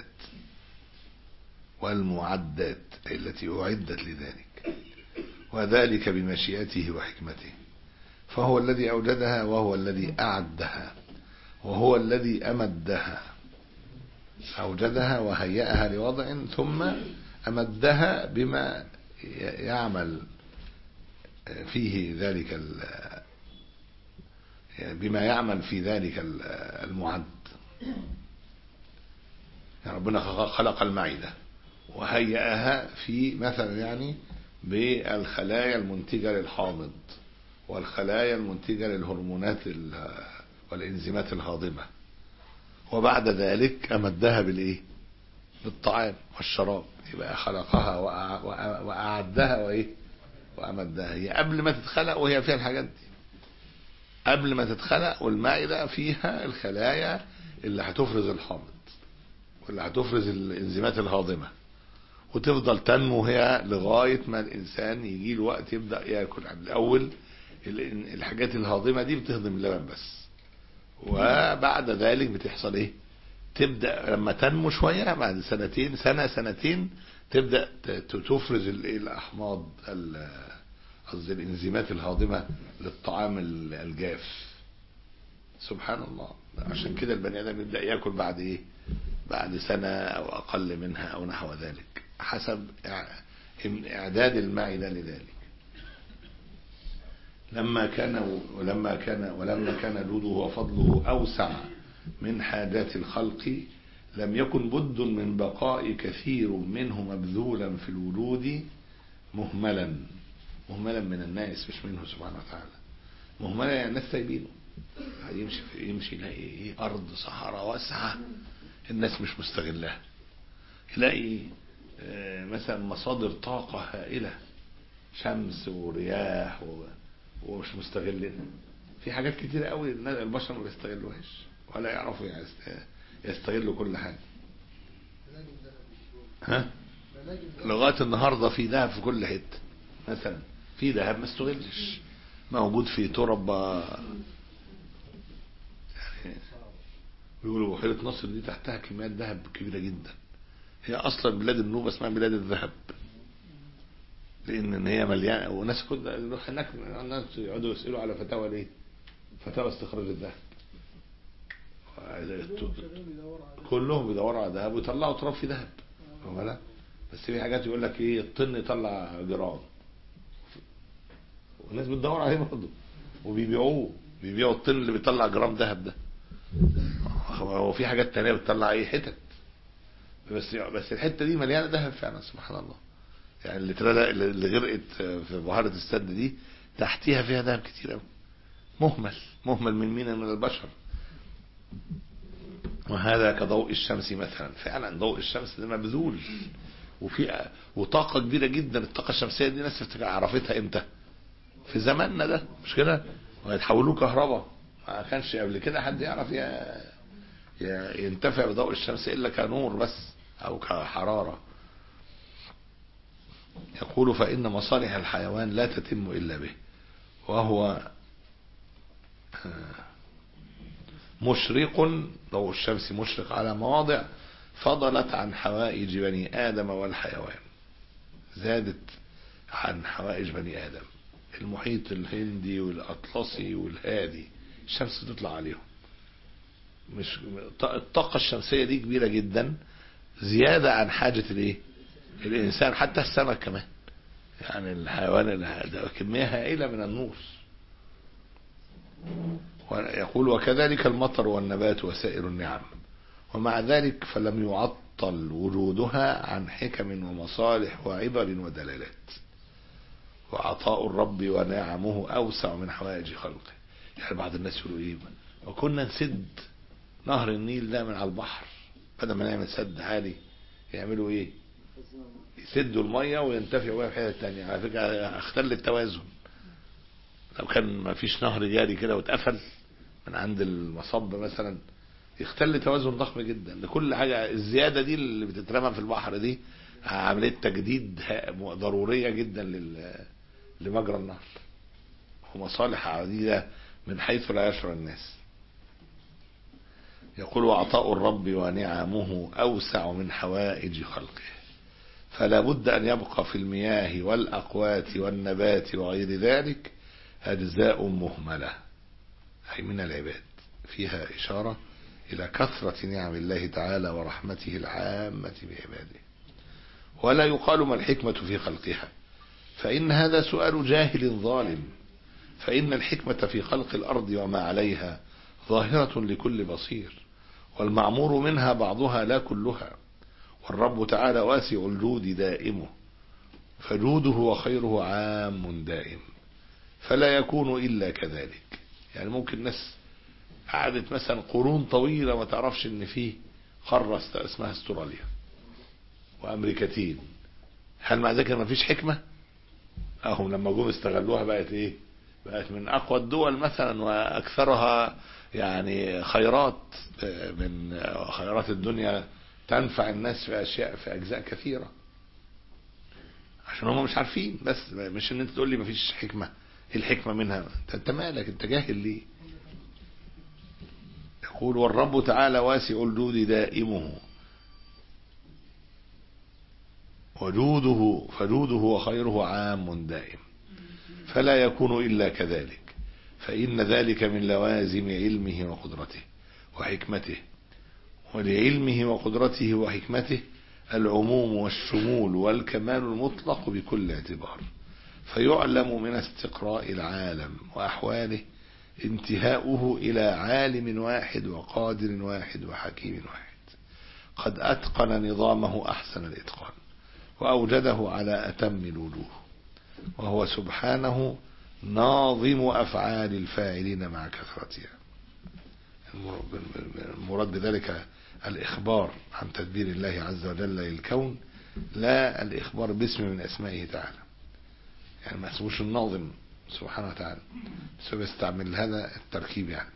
والمعدات أي التي أعدت لذلك وذلك بمشيئته وحكمته فهو الذي أوجدها وهو الذي أعدها وهو الذي أمدها أوجدها وهيأها لوضع ثم أمدها بما يعمل فيه ذلك بما يعمل في ذلك المعد يعني ربنا خلق المعدة وهيئها في مثلا يعني بالخلايا المنتجة للحامض والخلايا المنتجة للهرمونات ال- والإنزيمات الهاضمة وبعد ذلك أمدها بالإيه بالطعام والشراب يبقى خلقها وأع- وأع- وأعدها وإيه وأمدها هي قبل ما تتخلق وهي فيها الحاجات دي قبل ما تتخلق والمعدة فيها الخلايا اللي هتفرز الحامض واللي هتفرز الانزيمات الهاضمة وتفضل تنمو هي لغاية ما الإنسان يجي له وقت يبدأ يأكل الأول ال- الحاجات الهاضمة دي بتهضم اللبن بس وبعد ذلك بتحصل ايه تبدأ لما تنمو شوية بعد سنتين سنة سنتين تبدأ ت- ت- تفرز ال- الأحماض ال- قصدي الانزيمات الهاضمة للطعام ال- الجاف سبحان الله عشان كده البني آدم يبدأ يأكل بعد ايه بعد سنة أو أقل منها أو نحو ذلك حسب إع- إعداد المعدة لذلك لما كان ولما كان ولما كان جوده وفضله أوسع من حاجات الخلق لم يكن بد من بقاء كثير منه مبذولا في الوجود مهملا مهملا من الناس مش منه سبحانه وتعالى مهملا يعني الناس سايبينه يمشي في يمشي يلاقي ايه ارض صحراء واسعه الناس مش مستغلاها يلاقي آه، مثلا مصادر طاقه هائله شمس ورياح و... ومش مستغلينها في حاجات كتير قوي الناس- البشر ما بيستغلوهاش ولا يعرفوا يست- يستغلوا كل حاجه ها لغايه النهارده في ذهب في كل حته مثلا في ذهب ما استغلش موجود في ترب آه، يعني بيقولوا بحيره نصر دي تحتها كميات ذهب كبيره جدا هي اصلا بلاد النوبه اسمها بلاد الذهب لان إن هي مليانه وناس كل نروح هناك الناس يقعدوا يسالوا على فتاوى ليه؟ فتاوى استخراج الذهب كلهم بيدوروا على ذهب ويطلعوا تراب في ذهب واخد بالك؟ بس في حاجات يقول لك ايه الطن يطلع جرام والناس بتدور عليه برضه وبيبيعوه بيبيعوا الطن اللي بيطلع جرام ذهب ده هو في حاجات تانية بتطلع ايه حتت بس بس الحته دي مليانه ذهب فعلا سبحان الله يعني اللي اترلق اللي غرقت في بحيره السد دي تحتيها فيها ذهب كتير قوي مهمل مهمل من مين من البشر وهذا كضوء الشمس مثلا فعلا ضوء الشمس ده مبذول وفي وطاقة كبيرة جدا الطاقة الشمسية دي ناس تفتكر عرفتها امتى في زماننا ده مش كده ويتحولوه كهرباء ما كانش قبل كده حد يعرف ي- ي- ينتفع بضوء الشمس الا كنور بس او كحرارة يقول فإن مصالح الحيوان لا تتم إلا به وهو مشرق ضوء الشمس مشرق على مواضع فضلت عن حوائج بني آدم والحيوان زادت عن حوائج بني آدم المحيط الهندي والأطلسي والهادي الشمس تطلع عليهم مش الطاقة الشمسية دي كبيرة جدا زيادة عن حاجة الايه الإنسان حتى السمك كمان يعني الحيوان اللي- ده كمية هائلة من النور ويقول وكذلك المطر والنبات وسائر النعم ومع ذلك فلم يعطل وجودها عن حكم ومصالح وعبر ودلالات وعطاء الرب ونعمه أوسع من حوائج خلقه يعني بعض الناس يقولوا إيه وكنا نسد نهر النيل ده من على البحر بدل ما نعمل سد عالي يعملوا إيه يسدوا المية وينتفعوا بيها في حتة تانية على فكرة اختل التوازن لو كان ما فيش نهر جاري كده واتقفل من عند المصب مثلا يختل توازن ضخم جدا لكل حاجة الزيادة دي اللي بتترمى في البحر دي عملية تجديد ها- ضرورية جدا لل- لمجرى النهر ومصالح عديدة من حيث لا يشعر الناس يقول وعطاء الرب ونعمه أوسع من حوائج خلقه فلا بد أن يبقى في المياه والأقوات والنبات وغير ذلك أجزاء مهملة أي من العباد فيها إشارة إلى كثرة نعم الله تعالى ورحمته العامة بعباده ولا يقال ما الحكمة في خلقها فإن هذا سؤال جاهل ظالم فإن الحكمة في خلق الأرض وما عليها ظاهرة لكل بصير والمعمور منها بعضها لا كلها والرب تعالى واسع الجود دائمه فجوده وخيره عام دائم فلا يكون إلا كذلك يعني ممكن ناس قعدت مثلا قرون طويلة ما تعرفش ان فيه قارة است- اسمها استراليا وامريكتين هل مع ذلك ما فيش حكمة اهم لما جم استغلوها بقت ايه بقت من اقوى الدول مثلا واكثرها يعني خيرات آه، من آه، خيرات الدنيا تنفع الناس في اشياء في اجزاء كثيرة عشان هم مش عارفين بس مش ان انت تقول لي مفيش حكمة ايه الحكمة منها انت انت مالك انت جاهل ليه يقول والرب تعالى واسع الجود دائمه وجوده فجوده وخيره عام دائم فلا يكون إلا كذلك فإن ذلك من لوازم علمه وقدرته وحكمته ولعلمه وقدرته وحكمته العموم والشمول والكمال المطلق بكل اعتبار فيعلم من استقراء العالم وأحواله انتهاؤه إلى عالم واحد وقادر واحد وحكيم واحد قد أتقن نظامه أحسن الإتقان وأوجده على أتم الوجوه وهو سبحانه ناظم أفعال الفاعلين مع كثرتها المراد بذلك الإخبار عن تدبير الله عز وجل للكون لا الإخبار باسم من أسمائه تعالى يعني ما اسموش الناظم سبحانه وتعالى بس هو بيستعمل هذا التركيب يعني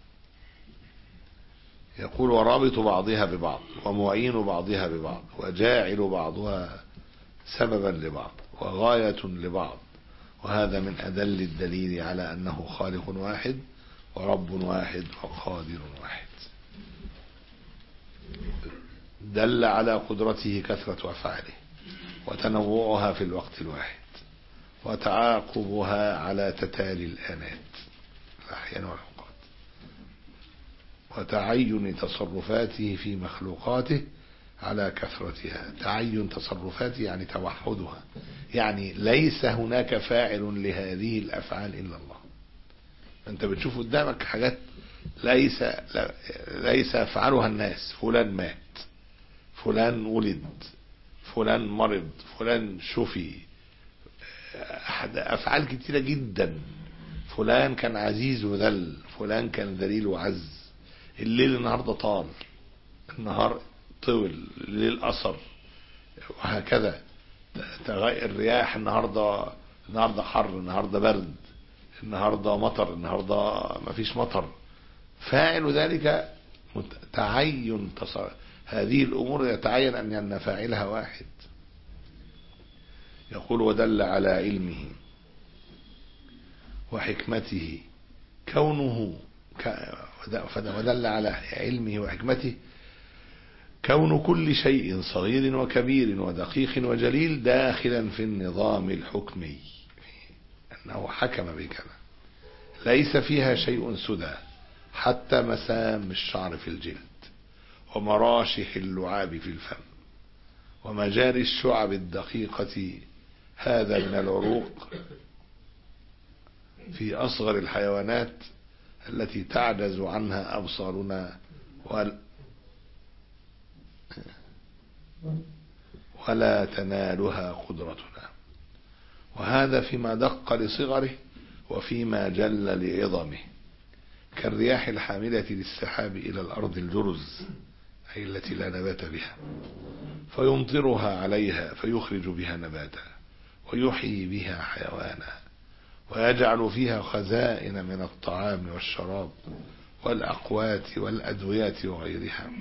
يقول ورابط بعضها ببعض ومعين بعضها ببعض وجاعل بعضها سببا لبعض وغاية لبعض وهذا من أدل الدليل على أنه خالق واحد ورب واحد وقادر واحد دل على قدرته كثرة أفعاله وتنوعها في الوقت الواحد وتعاقبها على تتالي الآنات الأحيان والأوقات وتعين تصرفاته في مخلوقاته على كثرتها تعين تصرفاته يعني توحدها يعني ليس هناك فاعل لهذه الأفعال إلا الله أنت بتشوف قدامك حاجات ليس لا- ليس يفعلها الناس فلان مات فلان ولد فلان مرض فلان شفي أحد- أفعال كتيرة جدا فلان كان عزيز وذل فلان كان ذليل وعز الليل النهاردة طال النهار طول الليل قصر وهكذا تغير الرياح النهاردة النهاردة حر النهاردة برد النهاردة مطر النهاردة مفيش مطر فاعل ذلك مت- تعين تصر... هذه الأمور يتعين أن أن فاعلها واحد يقول ودل على علمه وحكمته كونه ك... ودل على علمه وحكمته كون كل شيء صغير وكبير ودقيق وجليل داخلا في النظام الحكمي أنه حكم بكذا ليس فيها شيء سدى حتى مسام الشعر في الجلد ومراشح اللعاب في الفم ومجاري الشعب الدقيقة هذا من العروق في أصغر الحيوانات التي تعجز عنها أبصارنا وال ولا تنالها قدرتنا وهذا فيما دق لصغره وفيما جل لعظمه كالرياح الحاملة للسحاب إلى الأرض الجرز أي التي لا نبات بها فيمطرها عليها فيخرج بها نباتا ويحيي بها حيوانا ويجعل فيها خزائن من الطعام والشراب والأقوات والأدوية وغيرها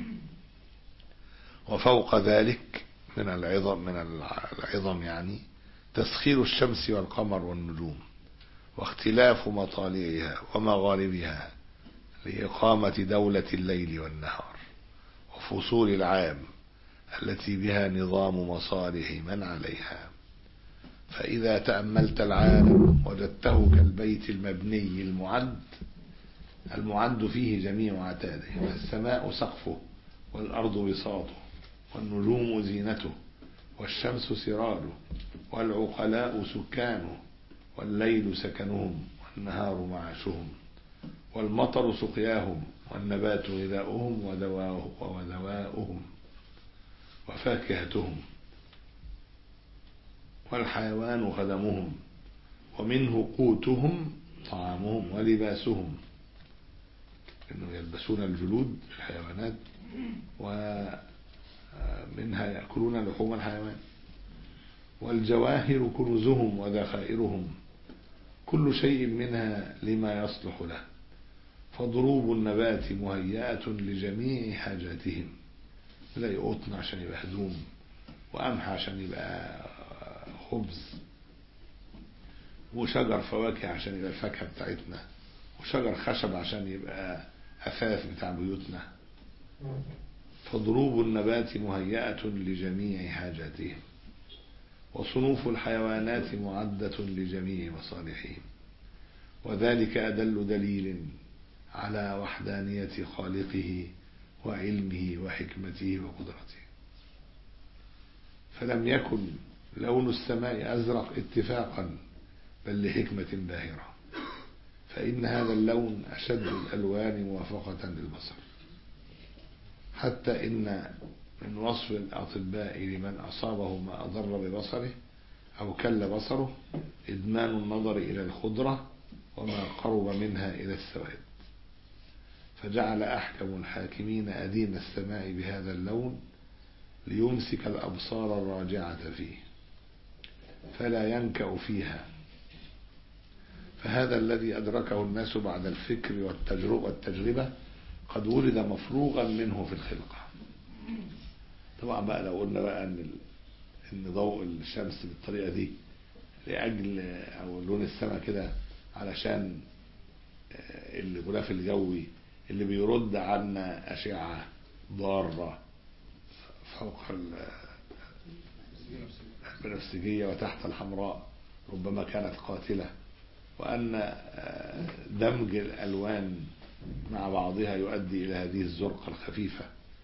وفوق ذلك من العظم من العظم يعني تسخير الشمس والقمر والنجوم واختلاف مطالعها ومغاربها لإقامة دولة الليل والنهار وفصول العام التي بها نظام مصالح من عليها فإذا تأملت العالم وجدته كالبيت المبني المعد المعد فيه جميع عتاده السماء سقفه والأرض بساطه والنجوم زينته والشمس سراجه والعقلاء سكانه والليل سكنهم والنهار معاشهم والمطر سقياهم والنبات غذاؤهم ودواؤه- ودواؤهم وفاكهتهم والحيوان خدمهم ومنه قوتهم طعامهم ولباسهم انه يلبسون الجلود الحيوانات ومنها يأكلون لحوم الحيوان والجواهر كنوزهم وذخائرهم كل شيء منها لما يصلح له فضروب النبات مهيئة لجميع حاجاتهم تلاقي قطن عشان يبقى هدوم وقمح عشان يبقى خبز وشجر فواكه عشان يبقى الفاكهة بتاعتنا وشجر خشب عشان يبقى أثاث بتاع بيوتنا فضروب النبات مهيئة لجميع حاجاتهم وصنوف الحيوانات معدة لجميع مصالحهم وذلك أدل دليل على وحدانية خالقه وعلمه وحكمته وقدرته فلم يكن لون السماء أزرق اتفاقا بل لحكمة باهرة فإن هذا اللون أشد الألوان موافقة للبصر حتى إن من وصف الأطباء لمن أصابه ما أضر ببصره أو كل بصره إدمان النظر إلى الخضرة وما قرب منها إلى السواد فجعل أحكم الحاكمين أدين السماء بهذا اللون ليمسك الأبصار الراجعة فيه فلا ينكأ فيها فهذا الذي أدركه الناس بعد الفكر والتجربة, والتجربة قد ولد مفروغا منه في الخلقة طبعا بقى لو قلنا بقى ان ال... ان ضوء الشمس بالطريقه دي لاجل او لون السماء كده علشان الغلاف الجوي اللي بيرد عنا اشعه ضاره فوق البنفسجيه وتحت الحمراء ربما كانت قاتله وان دمج الالوان مع بعضها يؤدي الى هذه الزرقه الخفيفه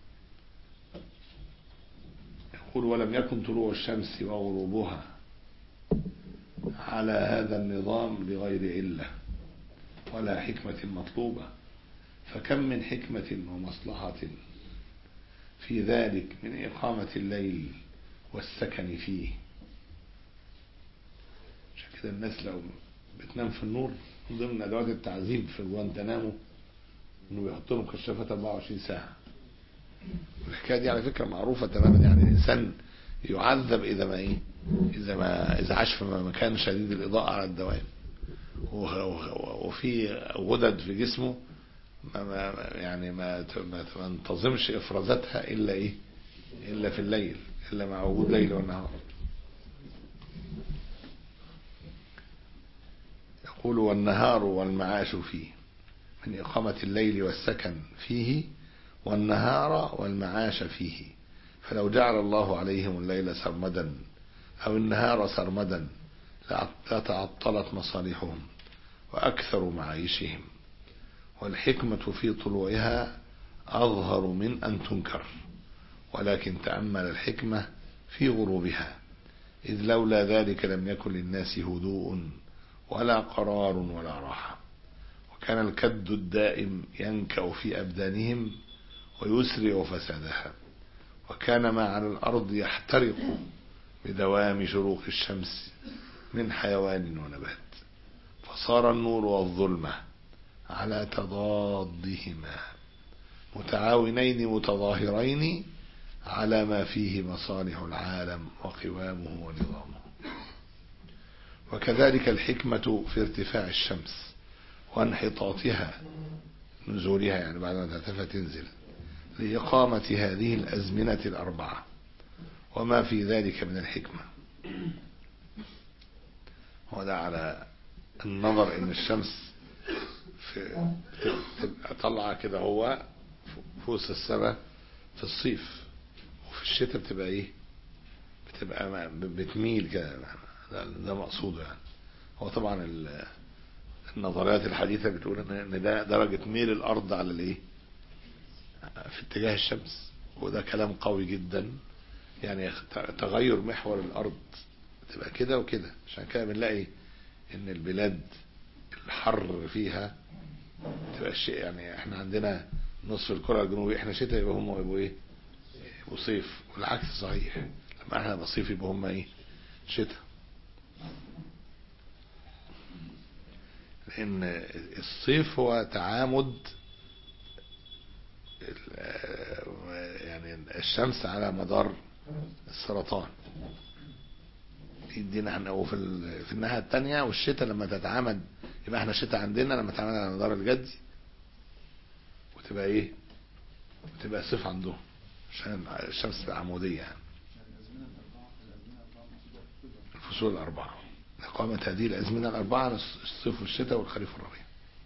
يقول ولم يكن طلوع الشمس وغروبها على هذا النظام بغير علة ولا حكمة مطلوبة فكم من حكمة ومصلحة في ذلك من إقامة الليل والسكن فيه عشان كده الناس لو بتنام في النور من ضمن أدوات التعذيب في جوانتنامو إنه بيحط لهم كشافات 24 ساعة والحكايه دي على فكره معروفه تماما يعني الانسان يعذب اذا ما ايه اذا ما اذا عاش في مكان شديد الاضاءه على الدوام وفي غدد في جسمه ما ما يعني ما ما تنتظمش افرازاتها الا ايه الا في الليل الا مع وجود ليل ونهار يقول والنهار والمعاش فيه من إقامة الليل والسكن فيه والنهار والمعاش فيه فلو جعل الله عليهم الليل سرمدا أو النهار سرمدا لتعطلت مصالحهم وأكثر معايشهم والحكمة في طلوعها أظهر من أن تنكر ولكن تأمل الحكمة في غروبها إذ لولا ذلك لم يكن للناس هدوء ولا قرار ولا راحة وكان الكد الدائم ينكأ في أبدانهم ويسرع فسادها وكان ما على الأرض يحترق بدوام شروق الشمس من حيوان ونبات فصار النور والظلمة على تضادهما متعاونين متظاهرين على ما فيه مصالح العالم وقوامه ونظامه وكذلك الحكمة في ارتفاع الشمس وانحطاطها نزولها يعني بعد ما ترتفع تنزل لإقامة هذه الأزمنة الأربعة وما في ذلك من الحكمة وده على النظر ان الشمس في تبقى طالعه كده هو في وسط السماء في الصيف وفي الشتاء بتبقى ايه بتبقى بتميل كده ده, ده مقصوده يعني هو طبعا النظريات الحديثه بتقول ان ده درجه ميل الارض على الايه في اتجاه الشمس وده كلام قوي جدا يعني تغير محور الارض تبقى كده وكده عشان كده بنلاقي ان البلاد الحر فيها تبقى الشيء يعني احنا عندنا نصف الكرة الجنوبية احنا شتاء يبقى هم يبقوا ايه يبقوا صيف والعكس صحيح لما احنا نبقى صيف يبقى هم ايه شتاء لان الصيف هو تعامد ال- يعني الشمس على مدار السرطان يدينا احنا وفي ال- في الناحيه الثانيه والشتاء لما تتعامد يبقى احنا الشتاء عندنا لما تتعامد على مدار الجدي وتبقى ايه وتبقى صيف عندهم عشان الشمس تبقى عموديه يعني الفصول الاربعه إقامة هذه الأزمنة الأربعة الصيف والشتاء والخريف والربيع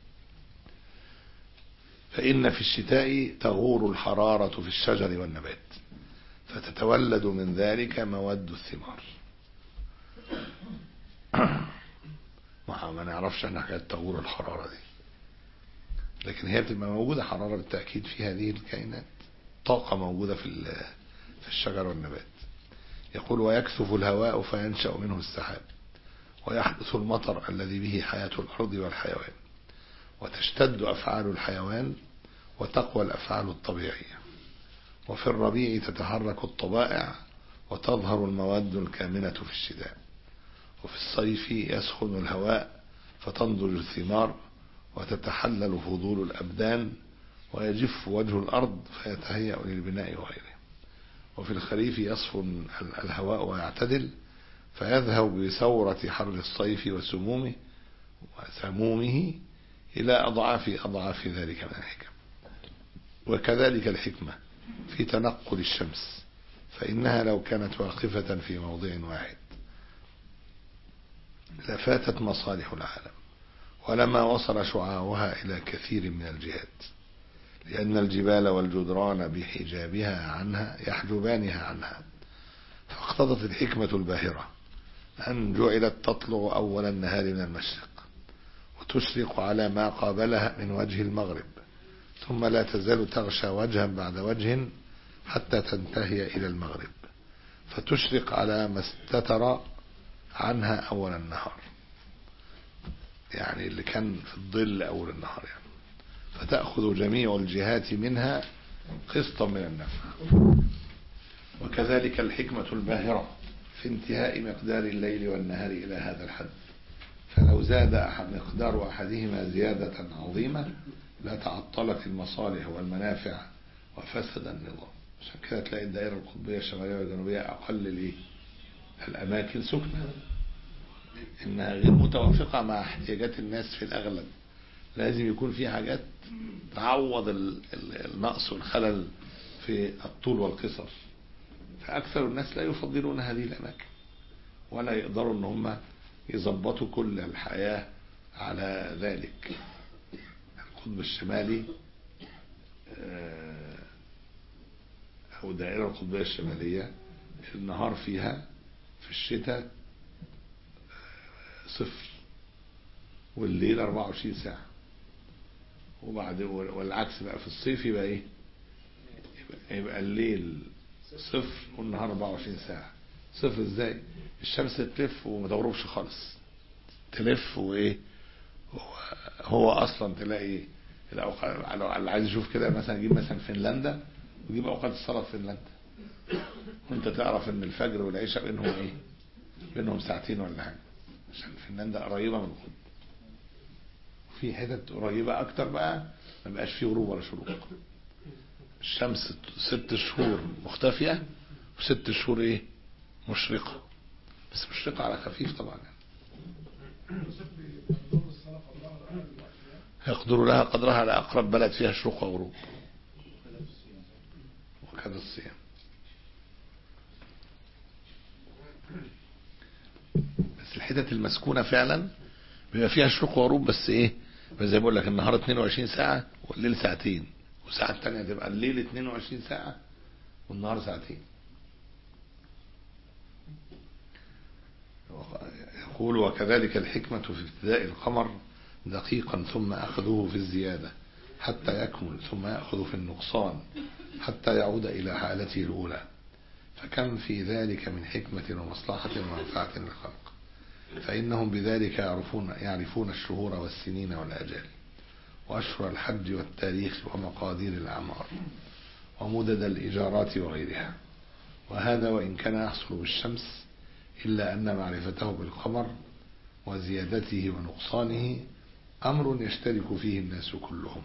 فإن في الشتاء تغور الحرارة في الشجر والنبات فتتولد من ذلك مواد الثمار ما ما نعرفش أنها كانت تغور الحرارة دي لكن هي بتبقى موجودة حرارة بالتأكيد في هذه الكائنات طاقة موجودة في ال- في الشجر والنبات يقول ويكثف الهواء فينشأ منه السحاب ويحدث المطر الذي به حياة الأرض والحيوان وتشتد أفعال الحيوان وتقوى الأفعال الطبيعية وفي الربيع تتحرك الطبائع وتظهر المواد الكامنة في الشتاء وفي الصيف يسخن الهواء فتنضج الثمار وتتحلل فضول الأبدان ويجف وجه الأرض فيتهيأ للبناء وغيره وفي الخريف يصفو الهواء ويعتدل فيذهب بثورة حر الصيف وسمومه وسمومه إلى أضعاف أضعاف ذلك من الحكم وكذلك الحكمة في تنقل الشمس فإنها لو كانت واقفة في موضع واحد لفاتت مصالح العالم ولما وصل شعاعها إلى كثير من الجهات لأن الجبال والجدران بحجابها عنها يحجبانها عنها فاقتضت الحكمة الباهرة أن جعلت تطلع أول النهار من المشرق وتشرق على ما قابلها من وجه المغرب ثم لا تزال تغشى وجها بعد وجه حتى تنتهي إلى المغرب فتشرق على ما استتر عنها أول النهار يعني اللي كان في الظل أول النهار يعني فتأخذ جميع الجهات منها قسطا من النفع وكذلك الحكمة الباهرة في انتهاء مقدار الليل والنهار إلى هذا الحد فلو زاد أحد مقدار أحدهما زيادة عظيمة لتعطلت المصالح والمنافع وفسد النظام عشان كده تلاقي الدائرة القطبية الشمالية والجنوبية أقل الإيه؟ الأماكن سكنة إنها غير متوافقة مع احتياجات الناس في الأغلب لازم يكون في حاجات تعوض ال- ال- النقص والخلل في الطول والقصر فأكثر الناس لا يفضلون هذه الأماكن ولا يقدروا أن هم يظبطوا كل الحياة على ذلك القطب الشمالي آه، أو الدائرة القطبية الشمالية النهار فيها في الشتاء آه، صفر والليل 24 ساعة وبعد والعكس بقى في الصيف يبقى ايه يبقى, يبقى الليل صفر والنهار 24 ساعة صفر ازاي الشمس تلف وما تغربش خالص تلف وايه هو, هو اصلا تلاقي الأوقات اللي عايز يشوف كده مثلا يجيب مثلا فنلندا ويجيب اوقات الصلاة في فنلندا وانت تعرف ان الفجر والعشاء بينهم ايه بينهم ساعتين ولا حاجة عشان فنلندا قريبة من القطب في حتت قريبة اكتر بقى ما بقاش فيه غروب ولا شروق الشمس ست شهور مختفية وست شهور ايه مشرقة بس مشرقة على خفيف طبعا يقدر لها قدرها على أقرب بلد فيها شروق وغروب وكذا الصيام بس الحتت المسكونة فعلا بيبقى فيها شروق وغروب بس ايه بس زي ما بقول لك النهار 22 ساعة والليل ساعتين وساعات تانية تبقى الليل 22 ساعة والنهار ساعتين يقول وكذلك الحكمة في ابتداء القمر دقيقا ثم أخذه في الزيادة حتى يكمل ثم يأخذ في النقصان حتى يعود إلى حالته الأولى فكم في ذلك من حكمة ومصلحة ومنفعة للخلق فإنهم بذلك يعرفون, يعرفون الشهور والسنين والأجال وأشهر الحج والتاريخ ومقادير الأعمار ومدد الإيجارات وغيرها وهذا وإن كان يحصل بالشمس إلا أن معرفته بالقمر وزيادته ونقصانه أمر يشترك فيه الناس كلهم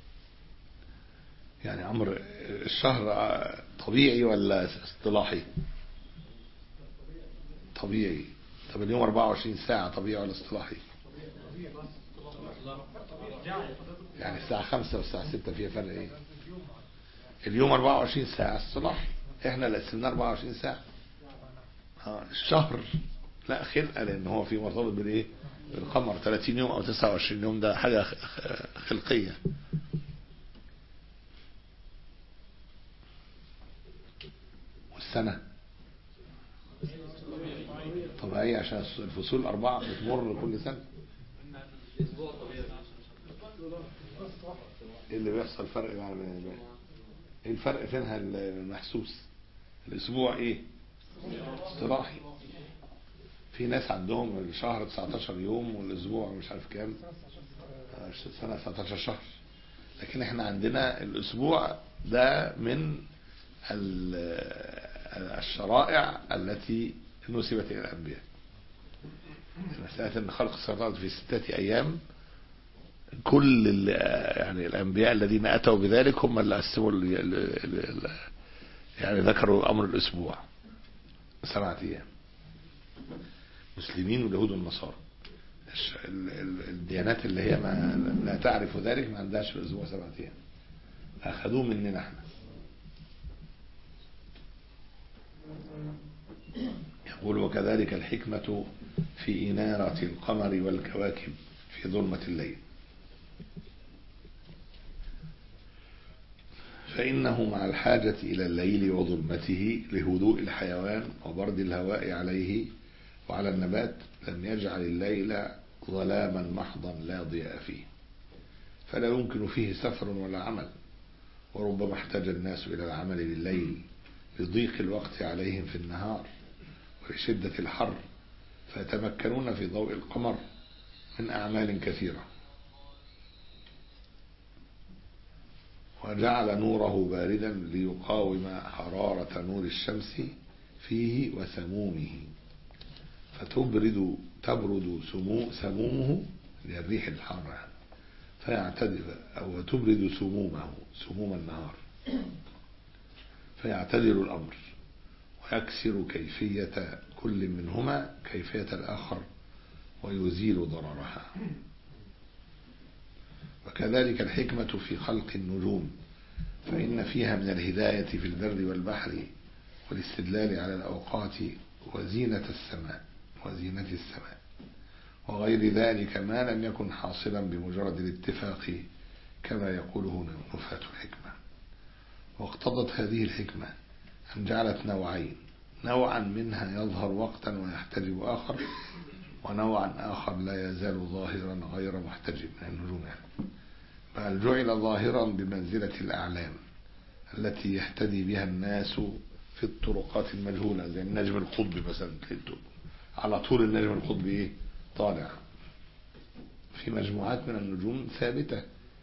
يعني أمر الشهر طبيعي ولا اصطلاحي طبيعي طب اليوم 24 ساعة طبيعي ولا اصطلاحي يعني الساعة 5 والساعة 6 فيها فرق ايه اليوم 24 ساعة اصطلاحي احنا اللي قسمناه 24 ساعة اه الشهر لا خلقة لان هو في مرتبط بالايه بالقمر 30 يوم او 29 يوم ده حاجة خلقية والسنة طبيعية عشان الفصول الأربعة بتمر كل سنة ايه اللي بيحصل فرق يعني ايه الفرق فينها المحسوس الاسبوع ايه اصطلاحي في ناس عندهم الشهر 19 يوم والاسبوع مش عارف كام سنة 19 شهر لكن احنا عندنا الاسبوع ده من الشرائع التي نسبت الى الانبياء مسألة ان خلق السماوات في ستة ايام كل ال يعني الانبياء الذين اتوا بذلك هم اللي قسموا ال ال يعني ذكروا امر الاسبوع سبعة ايام مسلمين واليهود والنصارى الديانات اللي هي ما لا تعرف ذلك ما عندهاش في الاسبوع سبعة ايام اخذوه مننا احنا يقول وكذلك الحكمة في إنارة القمر والكواكب في ظلمة الليل فإنه مع الحاجة إلى الليل وظلمته لهدوء الحيوان وبرد الهواء عليه وعلى النبات لم يجعل الليل ظلاما محضا لا ضياء فيه فلا يمكن فيه سفر ولا عمل وربما احتاج الناس إلى العمل بالليل لضيق الوقت عليهم في النهار ولشدة الحر فيتمكنون في ضوء القمر من أعمال كثيرة وجعل نوره باردا ليقاوم حرارة نور الشمس فيه وسمومه فتبرد تبرد سمو سمومه للريح الحارة فيعتدل أو تبرد سمومه سموم النهار فيعتدل الأمر ويكسر كيفية كل منهما كيفية الآخر ويزيل ضررها وكذلك الحكمة في خلق النجوم فإن فيها من الهداية في البر والبحر والاستدلال على الأوقات وزينة السماء وزينة السماء وغير ذلك ما لم يكن حاصلا بمجرد الاتفاق كما يقوله نفاة الحكمة واقتضت هذه الحكمة أن جعلت نوعين نوعا منها يظهر وقتا ويحتجب آخر ونوعا آخر لا يزال ظاهرا غير محتجب من النجوم يعني. بل جعل ظاهرا بمنزلة الأعلام التي يهتدي بها الناس في الطرقات المجهولة زي النجم القطبي مثلا على طول النجم القطبي ايه طالع في مجموعات من النجوم ثابتة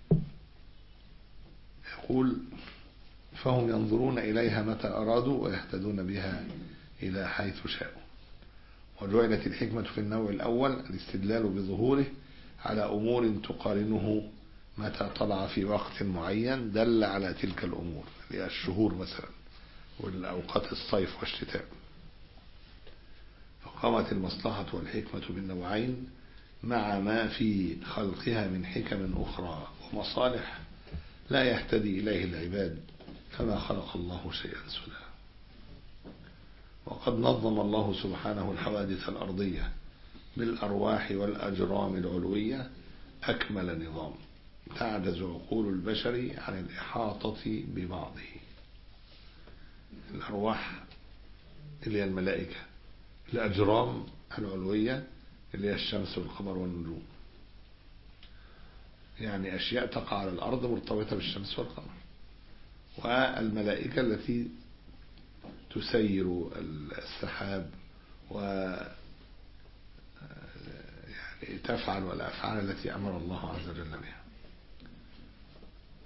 يقول فهم ينظرون إليها متى أرادوا ويهتدون بها إلى حيث شاءوا وجعلت الحكمة في النوع الأول الاستدلال بظهوره على أمور تقارنه متى طلع في وقت معين دل على تلك الأمور الشهور مثلا والأوقات الصيف والشتاء فقامت المصلحة والحكمة بالنوعين مع ما في خلقها من حكم أخرى ومصالح لا يهتدي إليه العباد فما خلق الله شيئا سدى وقد نظم الله سبحانه الحوادث الأرضية بالأرواح والأجرام العلوية أكمل نظام تعجز عقول البشر عن الإحاطة ببعضه الأرواح اللي هي الملائكة الأجرام العلوية اللي هي الشمس والقمر والنجوم يعني أشياء تقع على الأرض مرتبطة بالشمس والقمر والملائكة التي تسير السحاب و يعني تفعل الأفعال التي أمر الله عز وجل بها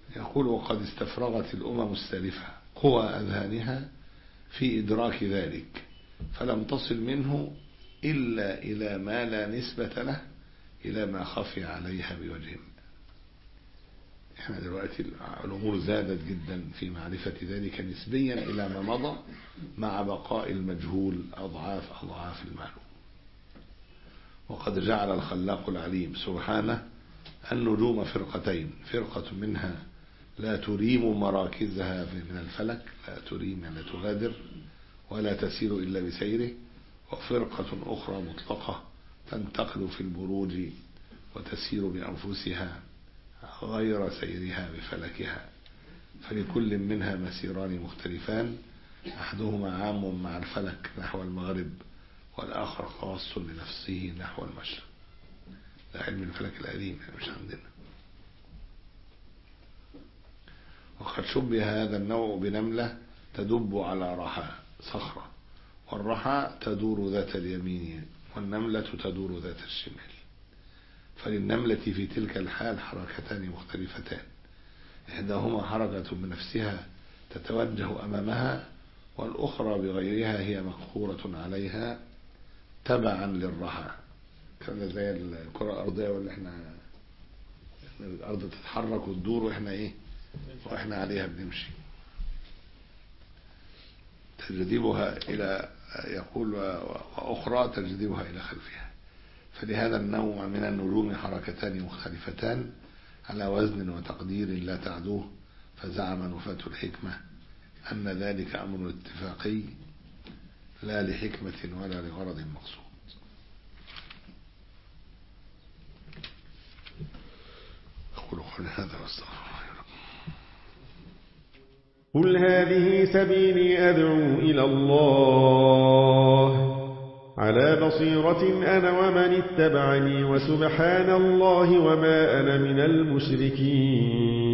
يقول وقد استفرغت الأمم السالفة قوى أذهانها في إدراك ذلك فلم تصل منه إلا إلى ما لا نسبة له إلى ما خفي عليها بوجه ما احنا دلوقتي الأمور زادت جدا في معرفة ذلك نسبيا إلى ما مضى مع بقاء المجهول أضعاف أضعاف المعلوم وقد جعل الخلاق العليم سبحانه النجوم فرقتين فرقة منها لا تريم مراكزها من الفلك لا تريم لا تغادر ولا تسير إلا بسيره وفرقة أخرى مطلقة تنتقل في البروج وتسير بأنفسها غير سيرها بفلكها فلكل منها مسيران مختلفان أحدهما عام مع الفلك نحو المغرب والآخر خاص لنفسه نحو المشرق ده علم الفلك القديم يعني مش عندنا وقد شبه هذا النوع بنملة تدب على رحى صخرة والرحى تدور ذات اليمين والنملة تدور ذات الشمال فللنملة في تلك الحال حركتان مختلفتان إحداهما حركة بنفسها تتوجه أمامها والأخرى بغيرها هي مقهورة عليها تبعا للرحى كان زي الكرة الأرضية واللي احنا الأرض تتحرك وتدور واحنا ايه واحنا عليها بنمشي تجذبها إلى يقول وأخرى تجذبها إلى خلفها فلهذا النوع من النجوم حركتان مختلفتان على وزن وتقدير لا تعدوه فزعم نفاة الحكمة أن ذلك أمر اتفاقي لا لحكمة ولا لغرض مقصود أقول قولي هذا واستغفر الله
قل هذه سبيلي أدعو إلى الله على بصيرة أنا ومن اتبعني وسبحان الله وما أنا من المشركين